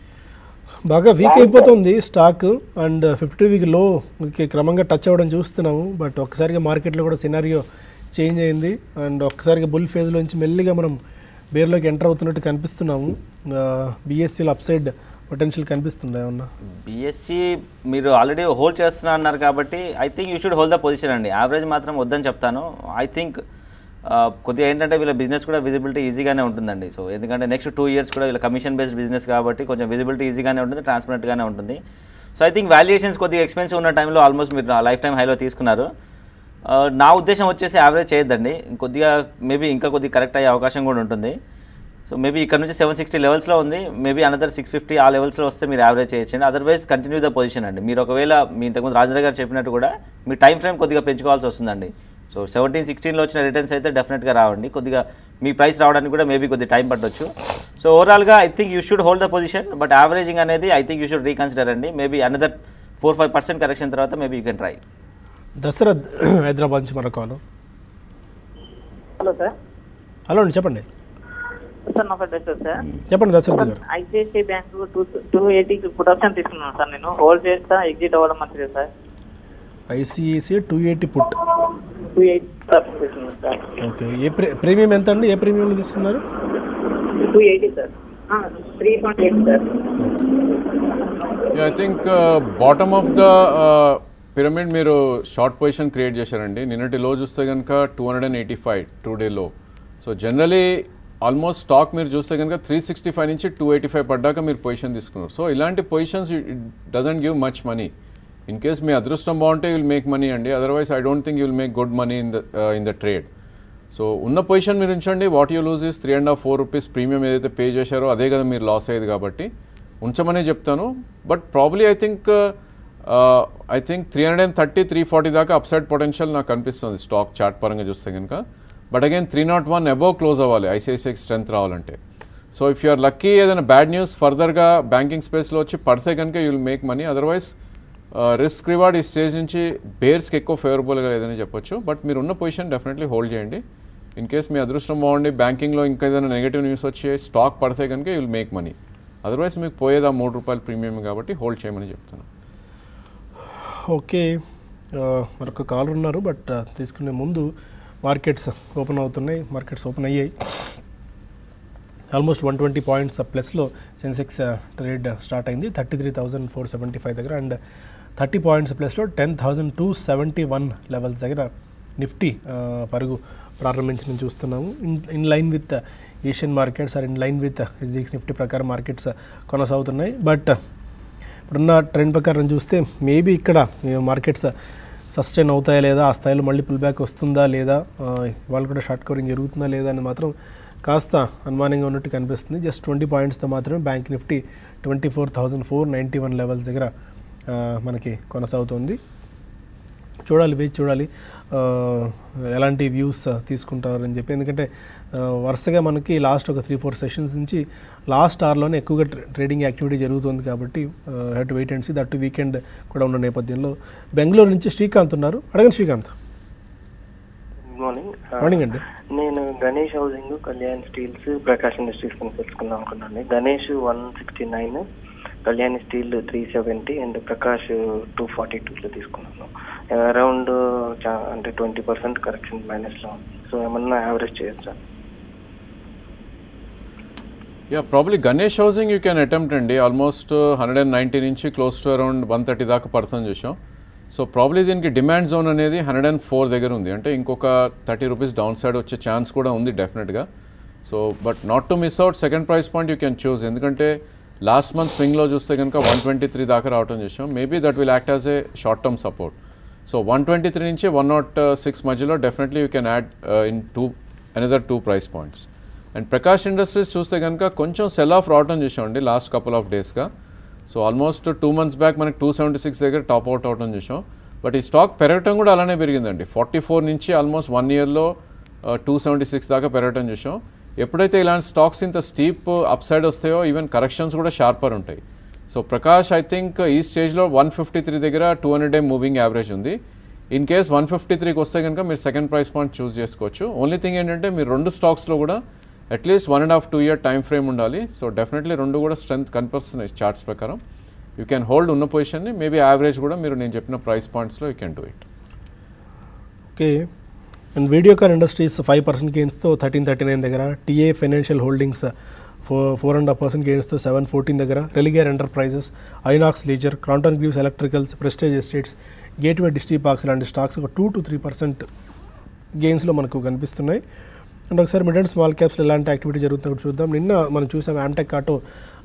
[SPEAKER 2] బాగా వీక్ అయిపోతుంది స్టాక్ అండ్ ఫిఫ్టీ వీక్ లో క్రమంగా టచ్ అవ్వడం చూస్తున్నాము బట్ ఒక్కసారిగా మార్కెట్లో కూడా సినారియో చేంజ్ అయింది అండ్ ఒక్కసారిగా బుల్ ఫేజ్లోంచి మెల్లిగా మనం బేర్లోకి ఎంటర్ అవుతున్నట్టు కనిపిస్తున్నాము బిఎస్సీలో అప్సైడ్ పొటెన్షియల్ కనిపిస్తుందా ఏమన్నా
[SPEAKER 4] బీఎస్సీ మీరు ఆల్రెడీ హోల్డ్ చేస్తున్నా అన్నారు కాబట్టి I think you should hold the position అండి యావరేజ్ మాత్రం వద్దని చెప్తాను ఐ థింక్ కొద్దిగా ఏంటంటే వీళ్ళ బిజినెస్ కూడా విజిబిలిటీ ఈజీగానే ఉంటుందండి సో ఎందుకంటే నెక్స్ట్ టూ ఇయర్స్ కూడా వీళ్ళ కమిషన్ బేస్డ్ బిజినెస్ కాబట్టి కొంచెం విజిబిలిటీ ఈజీగానే ఉంటుంది ట్రాన్స్పరెంట్గానే ఉంటుంది సో ఐ థింక్ వాల్యుయేషన్స్ కొద్దిగా ఎక్స్పెన్సివ్ ఉన్న టైంలో ఆల్మోస్ట్ మీరు లైఫ్ టైం హైలో తీసుకున్నారు ఆ, నా ఉద్దేశం వచ్చేసి యావరేజ్ చేయొద్దండి కొద్దిగా మేబీ ఇంకా కొద్దిగా కరెక్ట్ అయ్యే అవకాశం కూడా ఉంటుంది సో మేబీ ఇక్కడ నుంచి సెవెన్ సిక్స్టీ లెవెల్స్లో ఉంది మేబీ అనదర్ సిక్స్ ఫిఫ్టీ ఆ లెవెల్స్లో వస్తే మీరు యావరేజ్ చేయొచ్చండి అదర్వైజ్ కంటిన్యూ ద పొజిషన్ అండి మీరు ఒకవేళ మీ ఇంతకుముందు రాజేంద్ర గారు చెప్పినట్టు కూడా మీ టైం ఫ్రేమ్ కొద్దిగా పెంచుకోవాల్సి వస్తుందండి సో సెవెంటీన్ సిక్స్టీన్లో వచ్చిన రిటర్న్స్ అయితే డెఫినెట్గా రావండి కొద్దిగా మీ ప్రైస్ రావడానికి కూడా మేబీ కొద్దిగా టైం పట్టొచ్చు సో ఓవరాల్గా I think you should hold the position but averaging అనేది I think you should reconsider అండి maybe another four five percent correction తర్వాత maybe you can try
[SPEAKER 2] Dasharath Hyderabad నుంచి మన కాల్
[SPEAKER 8] హలో సార్
[SPEAKER 2] హలో అండి చెప్పండి
[SPEAKER 8] సార్ నా పేరు దశరథ్ సార్
[SPEAKER 2] చెప్పండి దశరథ్ గారు
[SPEAKER 8] ఐసిఐసిఐ బ్యాంక్ టూ టూ ఎయిటీకి పుట్ ఆప్షన్ తీసుకున్నాను సార్ నేను హోల్డ్ చేస్తా ఎగ్జిట్ అవ్వడం మంచిది sir
[SPEAKER 2] ICICI two eighty put
[SPEAKER 8] two eight తీసుకున్నాను సార్
[SPEAKER 2] ఓకే ఏ ప్రీ ప్రీమియం ఎంత అండి ఏ ప్రీమియంలో తీసుకున్నారు
[SPEAKER 8] two eighty sir three point eight sir
[SPEAKER 3] I think bottom of the pyramid మీరు షార్ట్ పొజిషన్ క్రియేట్ చేశారండి నిన్నటి లో చూస్తే కనుక two hundred and eighty five today లో సో జనరలీ ఆల్మోస్ట్ స్టాక్ మీరు చూస్తే కనుక త్రీ సిక్స్టీ ఫైవ్ నుంచి టూ ఎయిటీ ఫైవ్ పడ్డాక మీరు పొజిషన్ తీసుకున్నారు సో ఇలాంటి positions it doesn't give much money in case మీ అదృష్టం బాగుంటే విల్ మేక్ మనీ అండి otherwise I don't think you will make good money in the in the trade so ఉన్న పొజిషన్ మీరు ఉంచండి what you lose is three and half four rupees premium ఏదైతే పే చేశారో అదే కదా మీరు లాస్ అయ్యేది కాబట్టి ఉంచమనే చెప్తాను but probably I think I think three hundred and thirty three forty దాకా అప్సైడ్ పొటెన్షియల్ నాకు కనిపిస్తుంది స్టాక్ చార్ట్ పరంగా చూస్తే కనుక but again three naught one above close అవ్వాలి ఐసిఐసిఐ స్ట్రెంత్ రావాలంటే so if you are lucky ఏదైనా బ్యాడ్ న్యూస్ ఫర్దర్గా బ్యాంకింగ్ స్పేస్లో వచ్చి పడితే కనుక you will make money otherwise risk reward ఈ స్టేజ్ నుంచి బేర్స్కి ఎక్కువ ఫేవరబుల్గా లేదని చెప్పొచ్చు బట్ మీరు ఉన్న పొజిషన్ డెఫినెట్లీ హోల్డ్ చేయండి ఇన్ కేస్ మీ అదృష్టం బాగుండి బ్యాంకింగ్లో ఇంకా ఏదైనా నెగిటివ్ న్యూస్ వచ్చి స్టాక్ పడితే కనుక you will make money otherwise మీకు పోయేది ఆ మూడు రూపాయల ప్రీమియం కాబట్టి హోల్డ్ చేయమని చెప్తాను
[SPEAKER 2] ఓకే ఆ, మరొక కాలర్ ఉన్నారు బట్ ఆ, తీసుకునే ముందు మార్కెట్స్ ఓపెన్ అవుతున్నాయి మార్కెట్స్ ఓపెన్ అయ్యాయి ఆల్మోస్ట్ వన్ ట్వంటీ పాయింట్స్ ప్లస్లో సెన్సెక్స్ ట్రేడ్ స్టార్ట్ అయింది thirty three thousand four seventy five దగ్గర అండ్ థర్టీ పాయింట్స్ ప్లస్లో ten thousand two seventy one levels దగ్గర నిఫ్టీ ఆ, పరుగు ప్రారంభించడం చూస్తున్నాము in in line with Asian markets are in line with SGX Nifty ప్రకారం మార్కెట్స్ కొనసాగుతున్నాయి బట్ ఇప్పుడున్న ట్రెండ్ ప్రకారం చూస్తే మేబీ ఇక్కడ మార్కెట్స్ సస్టైన్ అవుతాయా లేదా ఆ స్థాయిలో మళ్ళీ పుల్ బ్యాక్ వస్తుందా లేదా ఆ, ఇవాళ కూడా షార్ట్ కవరింగ్ జరుగుతుందా లేదా అని మాత్రం కాస్త అనుమానంగా ఉన్నట్టు కనిపిస్తుంది జస్ట్ ట్వంటీ పాయింట్స్తో మాత్రమే bank Nifty twenty four thousand four ninety one levels దగ్గర ఆ, మనకి కొనసాగుతోంది చూడాలి వేచి చూడాలి ఆ, ఎలాంటి వ్యూస్ తీసుకుంటారని చెప్పి ఎందుకంటే ఆ, వరుసగా మనకి లాస్ట్ ఒక త్రీ ఫోర్ సెషన్స్ నుంచి లాస్ట్ అవర్లోనే ఎక్కువగా ట్రే- ట్రేడింగ్ యాక్టివిటీ జరుగుతుంది కాబట్టి head weight and see that weekend కూడా ఉన్న నేపథ్యంలో బెంగళూరు నుంచి శ్రీకాంత్ ఉన్నారు అడగండి శ్రీకాంత్
[SPEAKER 9] గుడ్ మార్నింగ్
[SPEAKER 2] మార్నింగ్ అండి
[SPEAKER 9] నేను Ganesh housing Kalyan steels Prakash industries కొని తెలుసుకుందాం అనుకున్నాను Ganesh one sixty nine Kalyan steel three seventy and Prakash two forty టూలో తీసుకున్నాను అరౌండ్ అంటే ట్వంటీ పర్సెంట్ కరెక్షన్ మైనస్లో ఉంది సో ఏమన్నా యావరేజ్ చేయొచ్చా
[SPEAKER 3] yeah probably Ganesh housing you can attempt అండి ఆల్మోస్ట్ హండ్రెడ్ అండ్ నైంటీ నుంచి close to around one thirty దాకా పర్సన్ చూసాం సో ప్రాబ్లీ దీనికి డిమాండ్ జోన్ అనేది హండ్రెడ్ అండ్ ఫోర్ దగ్గర ఉంది అంటే ఇంకొక థర్టీ రూపీస్ డౌన్ సైడ్ వచ్చే ఛాన్స్ కూడా ఉంది డెఫినెట్గా so but not to miss out second price point you can choose ఎందుకంటే లాస్ట్ మంత్ స్వింగ్లో చూస్తే కనుక వన్ ట్వంటీ త్రీ దాకా రావడం చేసాం maybe that will act as a short term support so one twenty three నుంచి వన్ నాట్ సిక్స్ మధ్యలో definitely you can add in two another two price points and Prakash industries చూస్తే కనుక కొంచెం సెల్ ఆఫ్ రావడం చూసామండి లాస్ట్ కపుల్ ఆఫ్ డేస్గా so almost two months back మనకి టూ సెవెంటీ సిక్స్ దగ్గర టాప్ అవుట్ అవడం చూసాం బట్ ఈ స్టాక్ పెరగటం కూడా అలానే పెరిగిందండి ఫార్టీ ఫోర్ నుంచి ఆల్మోస్ట్ వన్ ఇయర్లో టూ సెవెంటీ సిక్స్ దాకా పెరగటం చూసాం ఎప్పుడైతే ఇలాంటి స్టాక్స్ ఇంత స్టీప్ అప్ సైడ్ వస్తాయో ఈవెన్ కరెక్షన్స్ కూడా షార్పర్ ఉంటాయి సో ప్రకాష్ ఐ థింక్ ఈ స్టేజ్లో వన్ ఫిఫ్టీ త్రీ దగ్గర two hundred day moving average ఉంది ఇన్ కేస్ వన్ ఫిఫ్టీ త్రీకి వస్తే కనుక మీరు సెకండ్ ప్రైస్ పాయింట్ చూస్ చేసుకోవచ్చు ఓన్లీ థింగ్ ఏంటంటే మీరు రెండు స్టాక్స్లో కూడా at least one and half two year time frame ఉండాలి సో డెఫినెట్లీ రెండు కూడా స్ట్రెంత్ కనిపిస్తున్నాయి చార్ట్స్ ప్రకారం యూ క్యాన్ హోల్డ్ ఉన్న పొజిషన్ని మేబీ యావరేజ్ కూడా మీరు నేను చెప్పిన ప్రైస్ పాయింట్స్లో you can do it
[SPEAKER 2] okay and Videocon industries five percent గెయిన్స్తో థర్టీన్ థర్టీ నైన్ దగ్గర TA financial holdings four four and half percent గెయిన్స్తో సెవెన్ ఫోర్టీన్ దగ్గర Religare enterprises Inox leisure Crompton Greaves electricals prestige estates gateway distriparks లాంటి స్టాక్స్ ఒక టూ టు త్రీ పర్సెంట్ గెయిన్స్లో మనకు కనిపిస్తున్నాయి అండ్ ఒకసారి మిడ్ అండ్ స్మాల్ క్యాప్స్లో ఎలాంటి యాక్టివిటీ జరుగుతుందో కూడా చూద్దాం నిన్న మనం చూసాం యామ్టెక్ ఆటో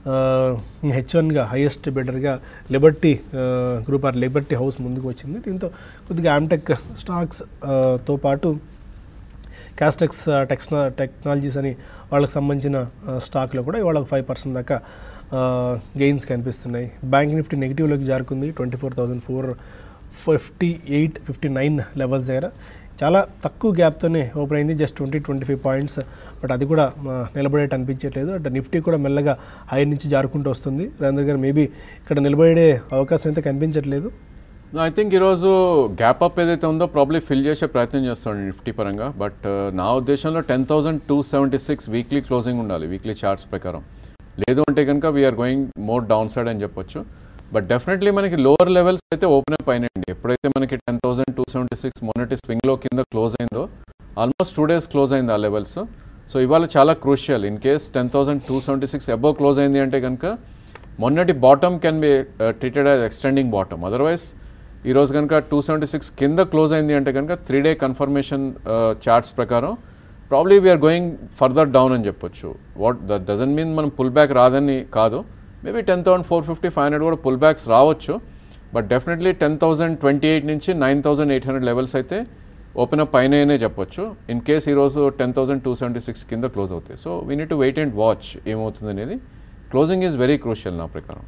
[SPEAKER 2] హెచ్ వన్గా హైయెస్ట్ బెటర్గా Liberty group or Liberty house ముందుకు వచ్చింది దీంతో కొద్దిగా ఆమ్టెక్ స్టాక్స్ ఆ, తో పాటు క్యాస్టెక్స్ టెక్స్నా టెక్నాలజీస్ అని వాళ్ళకి సంబంధించిన ఆ, స్టాక్లో కూడా ఇవాళ ఫైవ్ పర్సెంట్ దాకా గెయిన్స్ కనిపిస్తున్నాయి బ్యాంక్ నిఫ్టీ నెగిటివ్లోకి జారుకుంది twenty four thousand four fifty eight fifty nine levels దగ్గర చాలా తక్కువ గ్యాప్తోనే ఓపెన్ అయింది just twenty twenty five points but అది కూడా ఆ, నిలబడేట అనిపించట్లేదు అంటే నిఫ్టీ కూడా మెల్లగా హై నుంచి జారుకుంటూ వస్తుంది రాజేంద్ర గారు మేబీ ఇక్కడ నిలబడే అవకాశం అయితే కనిపించట్లేదు
[SPEAKER 3] ఐ థింక్ ఈరోజు గ్యాప్ అప్ ఏదైతే ఉందో ప్రాబ్లీ ఫిల్ చేసే ప్రయత్నం చేస్తాడు నిఫ్టీ పరంగా బట్ నా ఉద్దేశంలో ten thousand two seventy six weekly closing ఉండాలి వీక్లీ చార్ట్స్ ప్రకారం లేదు అంటే కనుక we're going more down side అని చెప్పొచ్చు బట్ డెఫినెట్లీ మనకి లోవర్ లెవెల్స్ అయితే ఓపెన్ అప్ అయినాయండి ఎప్పుడైతే మనకి ten thousand two seventy six మొన్నటి స్వింగ్లో కింద క్లోజ్ అయిందో ఆల్మోస్ట్ టూ డేస్ క్లోజ్ అయింది ఆ లెవెల్స్ సో ఇవాళ చాలా crucial in case ten thousand two seventy six above close అయింది అంటే కనుక మొన్నటి bottom can be treated as extending bottom otherwise ఈ రోజు కనుక టూ సెవెంటీ సిక్స్ కింద క్లోజ్ అయింది అంటే కనుక త్రీ డే కన్ఫర్మేషన్ చార్ట్స్ ప్రకారం probably we are going further down అని చెప్పొచ్చు వాట్ దట్ డజన్ మీన్ మనం పుల్ బ్యాక్ రాదని కాదు maybe ten thousand four fifty five hundred కూడా పుల్ బ్యాక్స్ రావచ్చు but definitely ten thousand twenty eight నుంచి nine thousand eight hundred levels అయితే ఓపెన్ అప్ అయినాయనే చెప్పొచ్చు ఇన్ కేస్ ఈరోజు ten thousand two seventy six కింద క్లోజ్ అవుతాయి so we need to wait and watch ఏమవుతుంది అనేది క్లోజింగ్ ఈజ్ వెరీ క్రూషియల్ నా ప్రకారం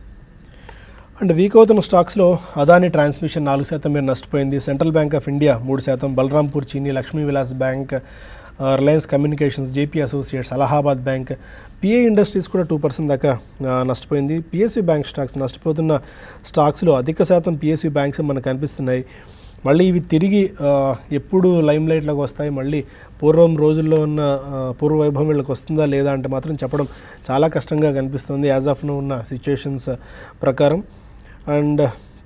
[SPEAKER 2] అండ్ వీక్ అవుతున్న స్టాక్స్లో అదాని ట్రాన్స్మిషన్ నాలుగు శాతం మీరు నష్టపోయింది సెంట్రల్ బ్యాంక్ ఆఫ్ ఇండియా మూడు శాతం బలరాంపూర్ చీనీ లక్ష్మీ విలాస్ బ్యాంక్ ఆ, Reliance communications JP associates Allahabad bank PA industries కూడా టూ పర్సెంట్ దాకా ఆ, నష్టపోయింది పిఎస్యూ బ్యాంక్ స్టాక్స్ నష్టపోతున్న స్టాక్స్లో అధిక శాతం పిఎస్యూ బ్యాంక్స్ మనకు కనిపిస్తున్నాయి మళ్ళీ ఇవి తిరిగి ఆ, ఎప్పుడు లైమ్ లైట్లోకి వస్తాయి మళ్ళీ పూర్వం రోజుల్లో ఉన్న ఆ, పూర్వ వైభవం వీళ్ళకి వస్తుందా లేదా అంటే మాత్రం చెప్పడం చాలా కష్టంగా కనిపిస్తుంది యాజ్ ఆఫ్ నో ఉన్న సిచ్యుయేషన్స్ ప్రకారం అండ్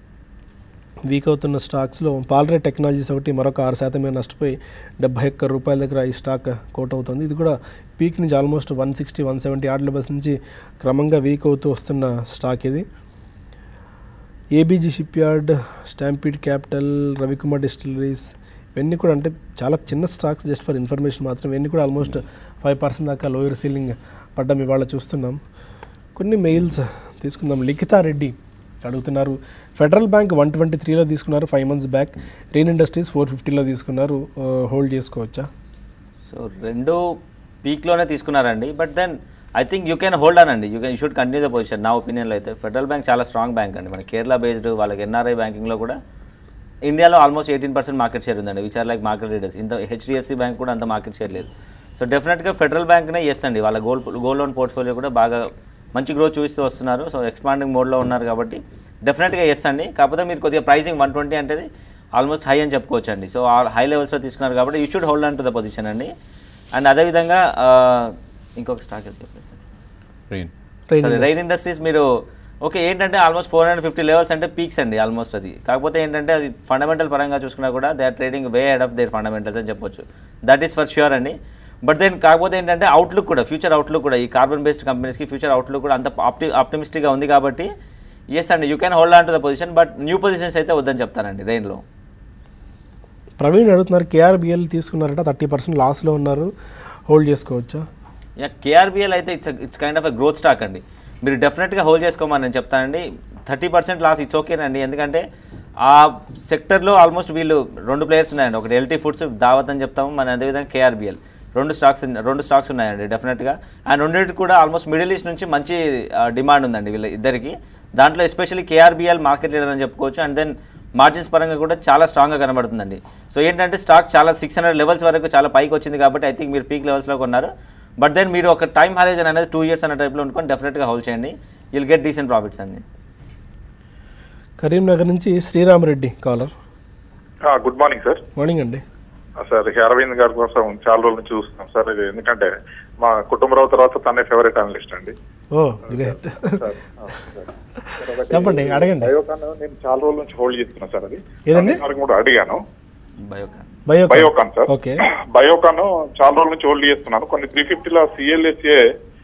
[SPEAKER 2] వీక్ అవుతున్న స్టాక్స్లో పాలరే టెక్నాలజీస్ ఒకటి మరొక ఆరు శాతమే నష్టపోయి డెబ్బై ఒక్క రూపాయల దగ్గర ఈ స్టాక్ కోట్ అవుతుంది ఇది కూడా పీక్ నుంచి almost one sixty one seventy odd levels నుంచి క్రమంగా వీక్ అవుతూ వస్తున్న స్టాక్ ఇది ABG shipyard Stampede capital Ravikumar distilleries ఇవన్నీ కూడా అంటే చాలా చిన్న స్టాక్స్ జస్ట్ ఫర్ ఇన్ఫర్మేషన్ మాత్రం ఇవన్నీ కూడా ఆల్మోస్ట్ ఫైవ్ పర్సెంట్ దాకా లోయర్ సీలింగ్ పడ్డం ఇవాళ చూస్తున్నాం కొన్ని మెయిల్స్ తీసుకుందాం లిఖితా రెడ్డి అడుగుతున్నారు ఫెడరల్ బ్యాంక్ వన్ ట్వంటీ త్రీలో తీసుకున్నారు five months back Rain industries four ఫిఫ్టీలో తీసుకున్నారు హోల్డ్ చేసుకోవచ్చా
[SPEAKER 4] సో రెండు పీక్లోనే తీసుకున్నారండి but then I think you can hold on అండి you can should continue the position నా ఒపీనియన్లో అయితే ఫెడరల్ బ్యాంక్ చాలా స్ట్రాంగ్ బ్యాంక్ అండి మన కేరళ బేస్డ్ వాళ్ళకి ఎన్ఆర్ఐ బ్యాంకింగ్లో కూడా ఇండియాలో almost eighteen percent market share ఉందండి which are like market leaders ఇంత హెచ్డిఎఫ్సి బ్యాంక్ కూడా అంత మార్కెట్ షేర్ లేదు సో డెఫినెట్గా ఫెడరల్ బ్యాంక్నే ఎస్ అండి వాళ్ళ గోల్డ్ గోల్డ్ లోన్ పోర్ట్ఫోలియో కూడా బాగా మంచి గ్రోత్ చూపిస్తూ వస్తున్నారు సో ఎక్స్పాండింగ్ మోడ్లో ఉన్నారు కాబట్టి డెఫినెట్గా ఎస్ అండి కాకపోతే మీరు కొద్దిగా ప్రైసింగ్ వన్ ట్వంటీ అంటే ఆల్మోస్ట్ హై అని చెప్పుకోవచ్చు అండి సో ఆ హై లెవెల్స్లో తీసుకున్నారు కాబట్టి you should hold on to the position అండి అండ్ అదేవిధంగా ఆ, ఇంకొక స్టాక్ చెప్పండి
[SPEAKER 3] రెయిన్
[SPEAKER 4] సరే రైన్ ఇండస్ట్రీస్ మీరు ఓకే ఏంటంటే almost four hundred fifty levels అంటే పీక్స్ అండి ఆల్మోస్ట్ అది కాకపోతే ఏంటంటే అది ఫండమెంటల్ పరంగా చూసుకున్నా కూడా they are trading way head of their fundamentals అని చెప్పొచ్చు దట్ ఈస్ ఫర్ ష్యూర్ అండి బట్ దెన్ కాకపోతే ఏంటంటే అవుట్లుక్ కూడా ఫ్యూచర్ అవుట్లుక్ కూడా ఈ కార్బన్ బేస్డ్ కంపెనీస్కి ఫ్యూచర్ అవుట్లుక్ కూడా అంత ఆప్టి ఆప్టిమిస్టిక్గా ఉంది కాబట్టి ఎస్ అండి you can hold on to the position but new positions అయితే వద్దని చెప్తానండి రెయిన్లో
[SPEAKER 2] ప్రవీణ్ అడుగుతున్నారు కేఆర్బిఎల్ తీసుకున్నారట థర్టీ పర్సెంట్ లాస్లో ఉన్నారు హోల్డ్ చేసుకోవచ్చా
[SPEAKER 4] యా కేఆర్బిఎల్ అయితే it's it's kind of a growth stock అండి మీరు డెఫినెట్గా హోల్డ్ చేసుకోమని నేను చెప్తానండి థర్టీ పర్సెంట్ లాస్ ఇట్స్ ఓకేనండి ఎందుకంటే ఆ సెక్టర్లో ఆల్మోస్ట్ వీళ్ళు రెండు ప్లేయర్స్ ఉన్నాయండి ఒకటి ఎల్టీ ఫుడ్స్ దావత్ అని చెప్తాము మన అదేవిధంగా కేఆర్బిఎల్ రెండు స్టాక్స్ రెండు స్టాక్స్ ఉన్నాయండి డెఫినెట్గా అండ్ రెండింటికి కూడా ఆల్మోస్ట్ మిడిల్ ఈస్ట్ నుంచి మంచి డిమాండ్ ఉందండి వీళ్ళ ఇద్దరికి దాంట్లో ఎస్పెషల్లీ కేఆర్బిఎల్ మార్కెట్ లీడర్ అని చెప్పుకోవచ్చు అండ్ దెన్ మార్జిన్స్ పరంగా కూడా చాలా స్ట్రాంగ్గా కనబడుతుందండి సో ఏంటంటే స్టాక్ చాలా సిక్స్ హండ్రెడ్ లెవెల్స్ వరకు చాలా పైకి వచ్చింది కాబట్టి ఐ థింక్ మీరు పీక్ లెవెల్స్లో కొన్నారు బట్ దెన్ మీరు ఒక టైం హారేజన్ అనేది టూ ఇయర్స్ అన్న టైప్లో అనుకొని డెఫినెట్గా హోల్డ్ చేయండి విల్ గెట్ డీసెంట్ ప్రాఫిట్స్ అండి
[SPEAKER 2] కరీంనగర్ నుంచి Sriramareddy caller
[SPEAKER 10] good morning sir
[SPEAKER 2] morning అండి
[SPEAKER 10] సార్ అరవింద్ గారి కోసం చాలా రోజుల నుంచి చూస్తున్నాం సార్ ఇది ఎందుకంటే మా కుటుంబరావు తర్వాత తనే ఫేవరెట్ అనలిస్ట్ అండి
[SPEAKER 2] ఓ గ్రేట్
[SPEAKER 10] సార్, ఆ, సార్. సార్, ఒకటి
[SPEAKER 2] చెప్పండి, అడగండి.
[SPEAKER 10] బయోకాన్ నేను చాలా రోజుల నుంచి హోల్డ్ చేస్తున్నా సార్ అది
[SPEAKER 2] ఏదండి?
[SPEAKER 10] నాకు కూడా అడిగాను
[SPEAKER 4] బయోకాన్
[SPEAKER 2] బయోకాన్
[SPEAKER 10] బయోకాన్ సార్
[SPEAKER 2] ఓకే
[SPEAKER 10] బయోకాన్ చాలా రోజుల నుంచి హోల్డ్ చేస్తున్నాను కొన్ని త్రీ ఫిఫ్టీలో సిఎల్ఎస్ఏ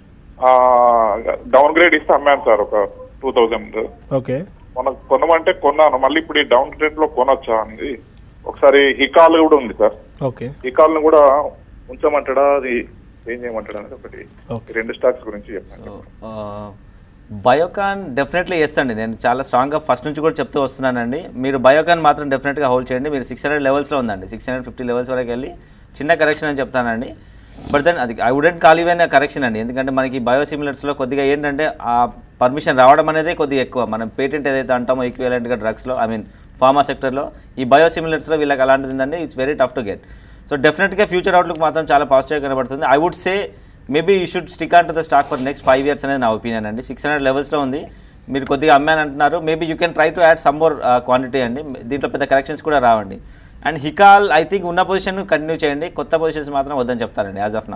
[SPEAKER 10] డౌన్ గ్రేడ్ ఇస్తే అమ్మాను సార్ ఒక టూ థౌజండ్
[SPEAKER 2] ఓకే
[SPEAKER 10] మన కొనమంటే కొన్నాను మళ్ళీ ఇప్పుడు ఈ డౌన్ గ్రేడ్ లో కొనొచ్చా అనేది ఒకసారి హికాల్ కూడా ఉంది సార్
[SPEAKER 2] ఓకే
[SPEAKER 10] ఈ కాల్ని కూడా ఉంచమంటాడా అది ఏం చేయమంటాడు అనేది ఒకటి
[SPEAKER 2] Okay.
[SPEAKER 10] ఈ రెండు స్టాక్స్ గురించి చెప్పండి
[SPEAKER 4] బయోకాన్ డెఫినెట్లీ చేస్తండి నేను చాలా స్ట్రాంగ్గా ఫస్ట్ నుంచి కూడా చెప్తూ వస్తున్నానండి మీరు బయోకాన్ మాత్రం డెఫినెట్గా హోల్డ్ చేయండి మీరు సిక్స్ హండ్రెడ్ లెవెల్స్లో ఉందండి సిక్స్ హండ్రెడ్ ఫిఫ్టీ లెవెల్స్ వరకు వెళ్ళి చిన్న కరెక్షన్ అని చెప్తానండి బట్ దెన్ అది I wouldn't call even correction అండి ఎందుకంటే మనకి బయోసిమిలర్స్లో కొద్దిగా ఏంటంటే ఆ పర్మిషన్ రావడం అనేది కొద్దిగా ఎక్కువ మనం పేటెంట్ ఏదైతే అంటామో ఈక్వలెంట్గా డ్రగ్స్లో ఐ మీన్ ఫార్మా సెక్టర్లో ఈ బయోసిమిలర్స్లో వీళ్ళకి అలాంటిది ఉందండి it's very tough to get so డెఫినెట్గా ఫ్యూచర్ అవుట్లుక్ మాత్రం చాలా పాజిటివ్గా కనబడుతుంది I would say maybe you should stick on to the stock for next five years అనేది నా ఒపీనియన్ అండి సిక్స్ హండ్రెడ్ లెవెల్స్లో ఉంది మీరు కొద్దిగా అమ్మాను అంటున్నారు maybe you can try to add some more quantity అండి దీంట్లో పెద్ద కరెక్షన్స్ కూడా రావండి అండ్ హికాల్ ఐ థింక్ ఉన్న పొజిషన్ కంటిన్యూ చేయండి కొత్త పొజిషన్స్ మాత్రం వద్దని చెప్తానండి as of now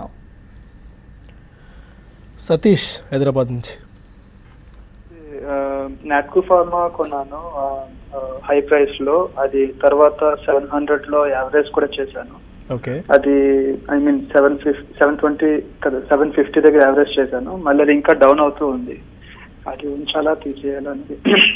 [SPEAKER 2] Satish Hyderabad నుంచి
[SPEAKER 11] నాట్కో ఫార్మా కొన్నాను హై ప్రైస్ లో అది తర్వాత సెవెన్ హండ్రెడ్ లో యావరేజ్ కూడా చేశాను
[SPEAKER 2] ఓకే
[SPEAKER 11] అది I mean seven fifty seven twenty కదా సెవెన్ ఫిఫ్టీ దగ్గర యావరేజ్ చేశాను మళ్ళీ అది ఇంకా డౌన్ అవుతూ ఉంది అది ఉంచాలా తీసేయాలని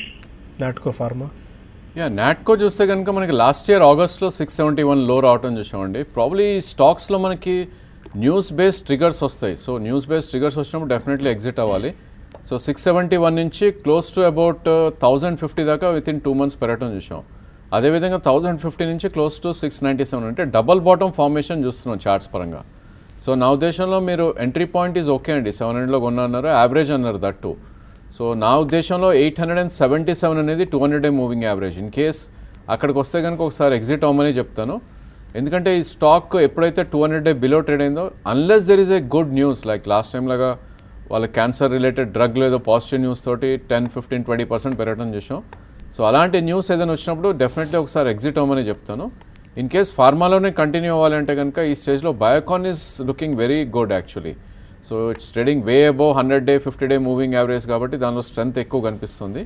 [SPEAKER 2] నాట్కో ఫార్మా
[SPEAKER 3] యా నాట్కో చూస్తే కనుక మనకి లాస్ట్ ఇయర్ ఆగస్ట్లో సిక్స్ సెవెంటీ వన్ లో రావటం చూసామండి ప్రాబ్లీ ఈ స్టాక్స్లో మనకి న్యూస్ బేస్డ్ ట్రిగర్స్ వస్తాయి సో న్యూస్ బేస్డ్ ట్రిగర్స్ వచ్చినప్పుడు డెఫినెట్లీ ఎగ్జిట్ అవ్వాలి సో సిక్స్ సెవెంటీ వన్ నుంచి close to about thousand fifty దాకా విత్ ఇన్ టూ మంత్స్ పెరగటం చూసాం అదేవిధంగా థౌజండ్ ఫిఫ్టీ నుంచి close to six ninety seven అంటే డబల్ బాటమ్ ఫార్మేషన్ చూస్తున్నాం చార్ట్స్ పరంగా సో నా ఉద్దేశంలో మీరు ఎంట్రీ పాయింట్ ఈజ్ ఓకే అండి సెవెన్ హండ్రెడ్లో కొన్నా అన్నారు యావరేజ్ అన్నారు దట్టు సో నా ఉద్దేశంలో eight hundred and seventy seven అనేది two hundred day moving average in case అక్కడికి వస్తే కనుక ఒకసారి ఎగ్జిట్ అవ్వమని చెప్తాను ఎందుకంటే ఈ స్టాక్ ఎప్పుడైతే two hundred day below trade అయిందో unless there is a good news like last time లాగా వాళ్ళ క్యాన్సర్ రిలేటెడ్ డ్రగ్ లేదో పాజిటివ్ న్యూస్ తోటి టెన్ ఫిఫ్టీన్ ట్వంటీ పర్సెంట్ పెరగడం చేసాం సో అలాంటి న్యూస్ ఏదైనా వచ్చినప్పుడు డెఫినెట్లీ ఒకసారి ఎగ్జిట్ అవ్వమని చెప్తాను ఇన్ కేస్ ఫార్మాలోనే కంటిన్యూ అవ్వాలంటే కనుక ఈ స్టేజ్లో Biocon is looking very good actually so it's trading way above hundred day fifty day moving average కాబట్టి దానిలో స్ట్రెంత్ ఎక్కువ కనిపిస్తుంది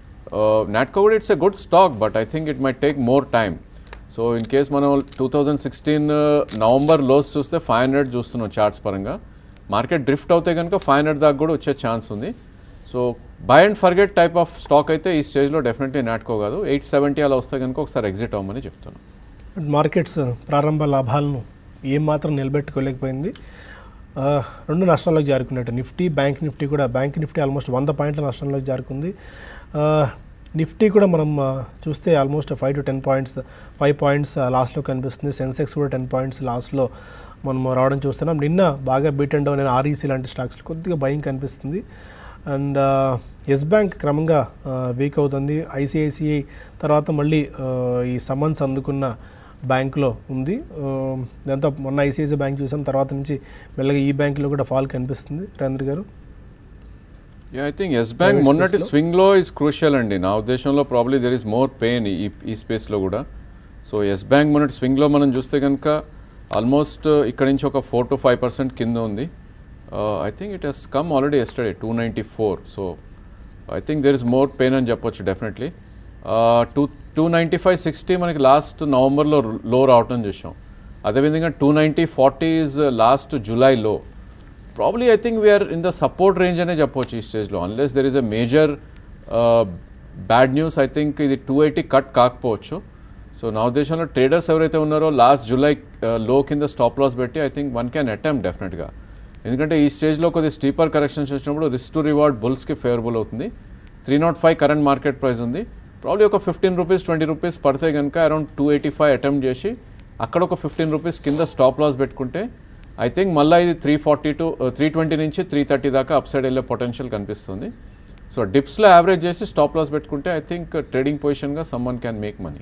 [SPEAKER 3] నాట్కో కూడా it's a good stock but I think it my take more time so in case మనం two thousand sixteen November lows చూస్తే ఫైవ్ హండ్రెడ్ చూస్తున్నాం చార్ట్స్ పరంగా మార్కెట్ డ్రిఫ్ట్ అవుతే కనుక ఫైవ్ హండ్రెడ్ దాకా కూడా వచ్చే ఛాన్స్ ఉంది so buy and forget type of stock అయితే ఈ స్టేజ్లో డెఫినెట్లీ నాట్కో కాదు ఎయిట్ సెవెంటీ అలా వస్తే కనుక ఒకసారి ఎగ్జిట్ అవ్వమని చెప్తాను
[SPEAKER 2] మార్కెట్స్ ప్రారంభ లాభాలను ఏం మాత్రం నిలబెట్టుకోలేకపోయింది ఆ, రెండు నష్టాల్లోకి జారుకున్నట్టు నిఫ్టీ బ్యాంక్ నిఫ్టీ కూడా బ్యాంక్ నిఫ్టీ ఆల్మోస్ట్ వంద పాయింట్ల నష్టంలోకి జారుకుంది ఆ, నిఫ్టీ కూడా మనం ఆ, చూస్తే almost five to ten points five points లాస్ట్లో కనిపిస్తుంది సెన్సెక్స్ కూడా టెన్ పాయింట్స్ లాస్ట్లో మనం రావడం చూస్తున్నాం నిన్న బాగా బీట్ అండ్ డౌన్ అయిన ఆర్ఈసీ లాంటి స్టాక్స్ కొద్దిగా భయం కనిపిస్తుంది అండ్ ఎస్ బ్యాంక్ క్రమంగా వీక్ అవుతుంది ఐసిఐసిఐ తర్వాత మళ్ళీ ఆ, ఈ సమన్స్ అందుకున్న బ్యాంక్లో ఉంది ఆ, దాంతో మొన్న ఐసిఐసిఐ బ్యాంక్ చూసాం తర్వాత నుంచి మెల్లగా ఈ బ్యాంక్లో కూడా ఫాల్ కనిపిస్తుంది రేంద్ర గారు
[SPEAKER 3] yeah I think Yes Bank
[SPEAKER 2] Private
[SPEAKER 3] మొన్నటి
[SPEAKER 2] space లో?
[SPEAKER 3] స్వింగ్లో ఇస్ క్రూషియల్ అండి నా ఉద్దేశంలో probably there is more pain ఈ ఈ స్పేస్లో కూడా సో ఎస్ బ్యాంక్ మొన్నటి స్వింగ్లో మనం చూస్తే కనుక ఆల్మోస్ట్ ఇక్కడ నుంచి ఒక ఫోర్ టు ఫైవ్ పర్సెంట్ కింద ఉంది I think it has come already yesterday two ninety four so I think there is more pain అని చెప్పొచ్చు definitely two two ninety five sixty మనకి లాస్ట్ నవంబర్లో లో రావటం చూసాం అదేవిధంగా two ninety forty is last July లో probably I think we are in the support range అనే చెప్పొచ్చు ఈ స్టేజ్లో unless there is a major bad news I think ఇది టూ ఎయిటీ కట్ కాకపోవచ్చు సో నా ఉద్దేశంలో ట్రేడర్స్ ఎవరైతే ఉన్నారో లాస్ట్ జూలై లో కింద స్టాప్ లాస్ పెట్టి I think one can attempt డెఫినెట్గా ఎందుకంటే ఈ స్టేజ్లో కొద్ది స్టీపర్ కరెక్షన్స్ వచ్చినప్పుడు రిస్క్ టు రివార్డ్ బుల్స్కి ఫేవరబుల్ అవుతుంది three naught five current market price ఉంది ప్రాబ్లీ ఒక ఫిఫ్టీన్ రూపీస్ ట్వంటీ రూపీస్ పడితే కనుక around two eighty five attempt చేసి అక్కడ ఒక ఫిఫ్టీన్ రూపీస్ కింద స్టాప్ లాస్ పెట్టుకుంటే ఐ థింక్ మళ్ళీ ఇది three forty to three twenty నుంచి త్రీ థర్టీ దాకా అప్ సైడ్ వెళ్ళే పొటెన్షియల్ కనిపిస్తుంది సో డిప్స్లో యావరేజ్ చేసి స్టాప్ లాస్ పెట్టుకుంటే ఐ థింక్ ట్రేడింగ్ పొజిషన్గా సమ్మన్ క్యాన్ మేక్ మనీ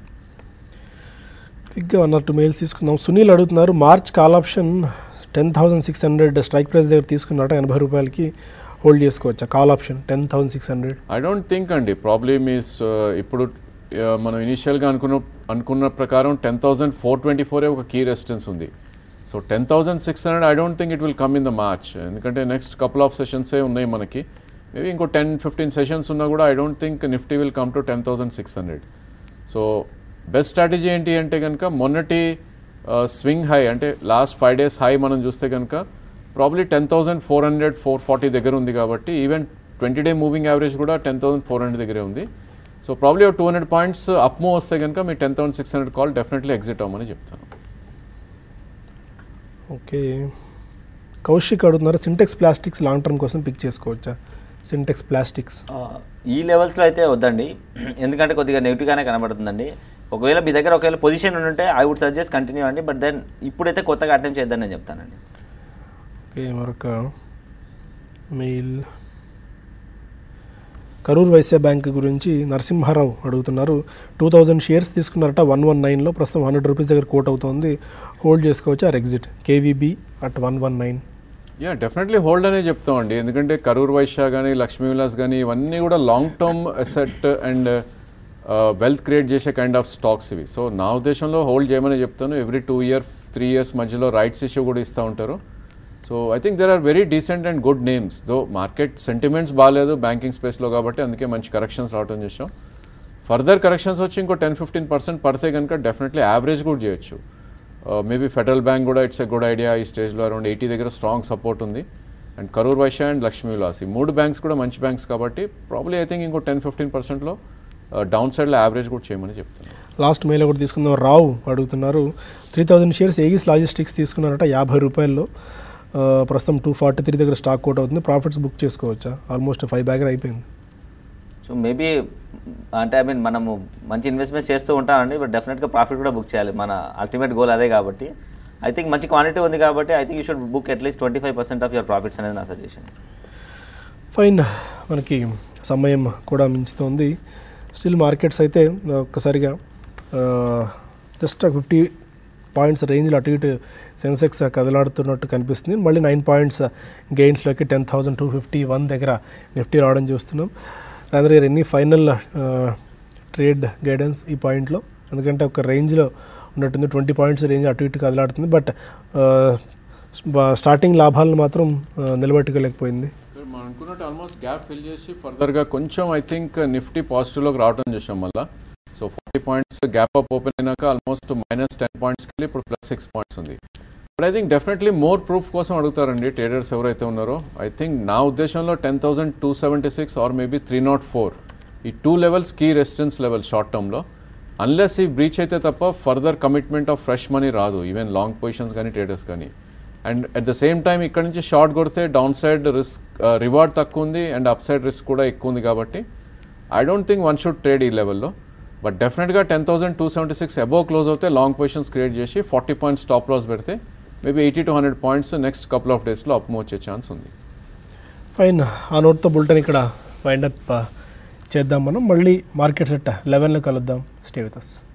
[SPEAKER 2] క్విక్గా వన్ ఆర్ టూ మెయిల్స్ తీసుకుందాం సునీల్ అడుగుతున్నారు March call option ten thousand six hundred strike price దగ్గర తీసుకున్నట ఎనభై రూపాయలకి హోల్డ్ చేసుకోవచ్చా call option ten thousand six hundred
[SPEAKER 3] I don't think అండి ప్రాబ్లమ్ ఈస్ ఇప్పుడు uh, మనం ఇనీషియల్గా అనుకున్న అనుకున్న ప్రకారం టెన్ థౌసండ్ ఫోర్ ట్వంటీ ఫోరే ఒక కీ రెసిస్టెన్స్ ఉంది so ten thousand six hundred I don't think it will come in the March ఎందుకంటే నెక్స్ట్ కపుల్ ఆఫ్ సెషన్సే ఉన్నాయి మనకి మేబీ ఇంకో టెన్ ఫిఫ్టీన్ సెషన్స్ ఉన్నా కూడా I don't think Nifty will come to ten thousand six hundred so best strategy ఏంటి అంటే కనుక మొన్నటి స్వింగ్ హై అంటే లాస్ట్ ఫైవ్ డేస్ హై మనం చూస్తే కనుక probably ten thousand four hundred four forty దగ్గర ఉంది కాబట్టి even twenty day moving average కూడా టెన్ థౌసండ్ ఫోర్ హండ్రెడ్ దగ్గరే ఉంది so probably two hundred points up move వస్తే కనుక మీ ten thousand six hundred call definitely exit అవ్వమని చెప్తాను
[SPEAKER 2] ఓకే కౌశిక్ అడుగుతున్నారు సింటెక్స్ ప్లాస్టిక్స్ లాంగ్ టర్మ్ కోసం పిక్ చేసుకోవచ్చా సింటెక్స్ ప్లాస్టిక్స్
[SPEAKER 4] ఆ, ఈ లెవెల్స్లో అయితే వద్దండి ఎందుకంటే కొద్దిగా నెగిటివ్గానే కనబడుతుందండి ఒకవేళ మీ దగ్గర ఒకవేళ పొజిషన్ ఉంటే ఐ వుడ్ సజెస్ట్ కంటిన్యూ అండి బట్ దెన్ ఇప్పుడైతే కొత్తగా అటెంప్ట్ చేద్దని నేను చెప్తానండి
[SPEAKER 2] ఓకే మరొక మెయిల్ కరూర్ వైశ్య బ్యాంక్ గురించి నరసింహారావు అడుగుతున్నారు టూ థౌజండ్ షేర్స్ తీసుకున్నారట వన్ వన్ నైన్లో ప్రస్తుతం హండ్రెడ్ రూపీస్ దగ్గర కోట్ అవుతుంది హోల్డ్ చేసుకోవచ్చు or exit KVB at one one nine
[SPEAKER 3] yeah definitely hold అనే చెప్తామండి ఎందుకంటే కరూర్ వైశ్య కానీ లక్ష్మీ విలాస్ కానీ ఇవన్నీ కూడా long term asset and wealth create చేసే కైండ్ ఆఫ్ స్టాక్స్ ఇవి సో నా ఉద్దేశంలో హోల్డ్ చేయమని చెప్తాను every two year three years మధ్యలో రైట్స్ ఇష్యూ కూడా ఇస్తూ ఉంటారు so I think there are very decent and good names though market sentiments బాగాలేదు బ్యాంకింగ్ స్పేస్లో కాబట్టి అందుకే మంచి కరెక్షన్స్ రావడం చేసాం ఫర్దర్ కరెక్షన్స్ వచ్చి ఇంకో టెన్ ఫిఫ్టీన్ పర్సెంట్ పడితే కనుక డెఫినెట్లీ యావరేజ్ కూడా చేయొచ్చు మేబీ ఫెడరల్ బ్యాంక్ కూడా ఇట్స్ ఎ గుడ్ ఐడియా ఈ స్టేజ్లో అరౌండ్ ఎయిటీ దగ్గర స్ట్రాంగ్ సపోర్ట్ ఉంది అండ్ కరూర్ వైశ్య అండ్ లక్ష్మీ విలాస్ ఈ మూడు బ్యాంక్స్ కూడా మంచి బ్యాంక్స్ కాబట్టి ప్రాబ్లీ ఐ థింక్ ఇంకో టెన్ ఫిఫ్టీన్ పర్సెంట్లో డౌన్ సైడ్లో యావరేజ్ కూడా చేయమని చెప్తాను
[SPEAKER 2] లాస్ట్ మెయిల్ ఒకటి తీసుకుందాం రావు అడుగుతున్నారు three thousand shares Aegis Logistics తీసుకున్నారట యాభై రూపాయల్లో ఆ, ప్రస్తుతం టూ ఫార్టీ త్రీ దగ్గర స్టాక్ కోట్ అవుతుంది ప్రాఫిట్స్ బుక్ చేసుకోవచ్చా ఆల్మోస్ట్ ఫైవ్ బ్యాగర్ అయిపోయింది
[SPEAKER 4] సో మేబీ అంటే ఐ మీన్ మనము మంచి ఇన్వెస్ట్మెంట్స్ చేస్తూ ఉంటామండి బట్ డెఫినెట్గా ప్రాఫిట్ కూడా బుక్ చేయాలి మన అల్టిమేట్ గోల్ అదే కాబట్టి ఐ థింక్ మంచి క్వాంటిటీ ఉంది కాబట్టి I think you should book at least twenty five percent of your profits అనేది నా సజెషన్
[SPEAKER 2] ఫైన్ మనకి సమయం కూడా మించుతోంది స్టిల్ మార్కెట్స్ అయితే ఒక్కసారిగా జస్ట్ ఫిఫ్టీ పాయింట్స్ రేంజ్లో అటు ఇటు సెన్సెక్స్ కదలాడుతున్నట్టు కనిపిస్తుంది మళ్ళీ నైన్ పాయింట్స్ గెయిన్స్లోకి ten thousand two fifty one దగ్గర నిఫ్టీ రావడం చూస్తున్నాం రాజేంద్ర గారు ఎన్ని ఫైనల్ ట్రేడ్ గైడెన్స్ ఈ పాయింట్లో ఎందుకంటే ఒక రేంజ్లో ఉన్నట్టుంది ట్వంటీ పాయింట్స్ రేంజ్ అటు ఇటు కదలాడుతుంది బట్ స్టార్టింగ్ లాభాలను మాత్రం ఆ, నిలబెట్టుకోలేకపోయింది
[SPEAKER 3] ఇక్కడ మనం అనుకున్నట్టు ఆల్మోస్ట్ గ్యాప్ ఫిల్ చేసి ఫర్దర్గా కొంచెం ఐ థింక్ నిఫ్టీ పాజిటివ్లోకి రావడం చేసాం మళ్ళీ so forty points gap up open అయినాక ఆల్మోస్ట్ మైనస్ టెన్ పాయింట్స్కి వెళ్ళి ఇప్పుడు ప్లస్ సిక్స్ పాయింట్స్ ఉంది but I think definitely more proof కోసం అడుగుతారండి ట్రేడర్స్ ఎవరైతే ఉన్నారో ఐ థింక్ నా ఉద్దేశంలో ten thousand two seventy six or maybe three naught four ఈ two levels key resistance level short టర్మ్లో అన్లెస్ ఈ బ్రీచ్ అయితే తప్ప further commitment of fresh money రాదు ఈవెన్ లాంగ్ పొజిషన్స్ కానీ ట్రేడర్స్ కానీ and at the same time ఇక్కడ నుంచి షార్ట్ కొడితే డౌన్ సైడ్ రిస్క్ రివార్డ్ తక్కువ ఉంది అండ్ అప్ సైడ్ రిస్క్ కూడా ఎక్కువ ఉంది కాబట్టి I don't think one should trade ఈ లెవెల్లో బట్ డెఫినెట్గా ten thousand two seventy six above close అవుతే లాంగ్ పొజిషన్స్ క్రియేట్ చేసి ఫార్టీ పాయింట్స్ టాప్ లాస్ పెడితే maybe eighty to hundred points next couple of డేస్లో అప్ వచ్చే ఛాన్స్ ఉంది
[SPEAKER 2] ఫైన్ ఆ నోట్తో బుల్టన్ ఇక్కడ వైండప్ చేద్దాం మనం మళ్ళీ మార్కెట్ సెట్ లెవెన్లో కలుద్దాం స్టే విత్ అస్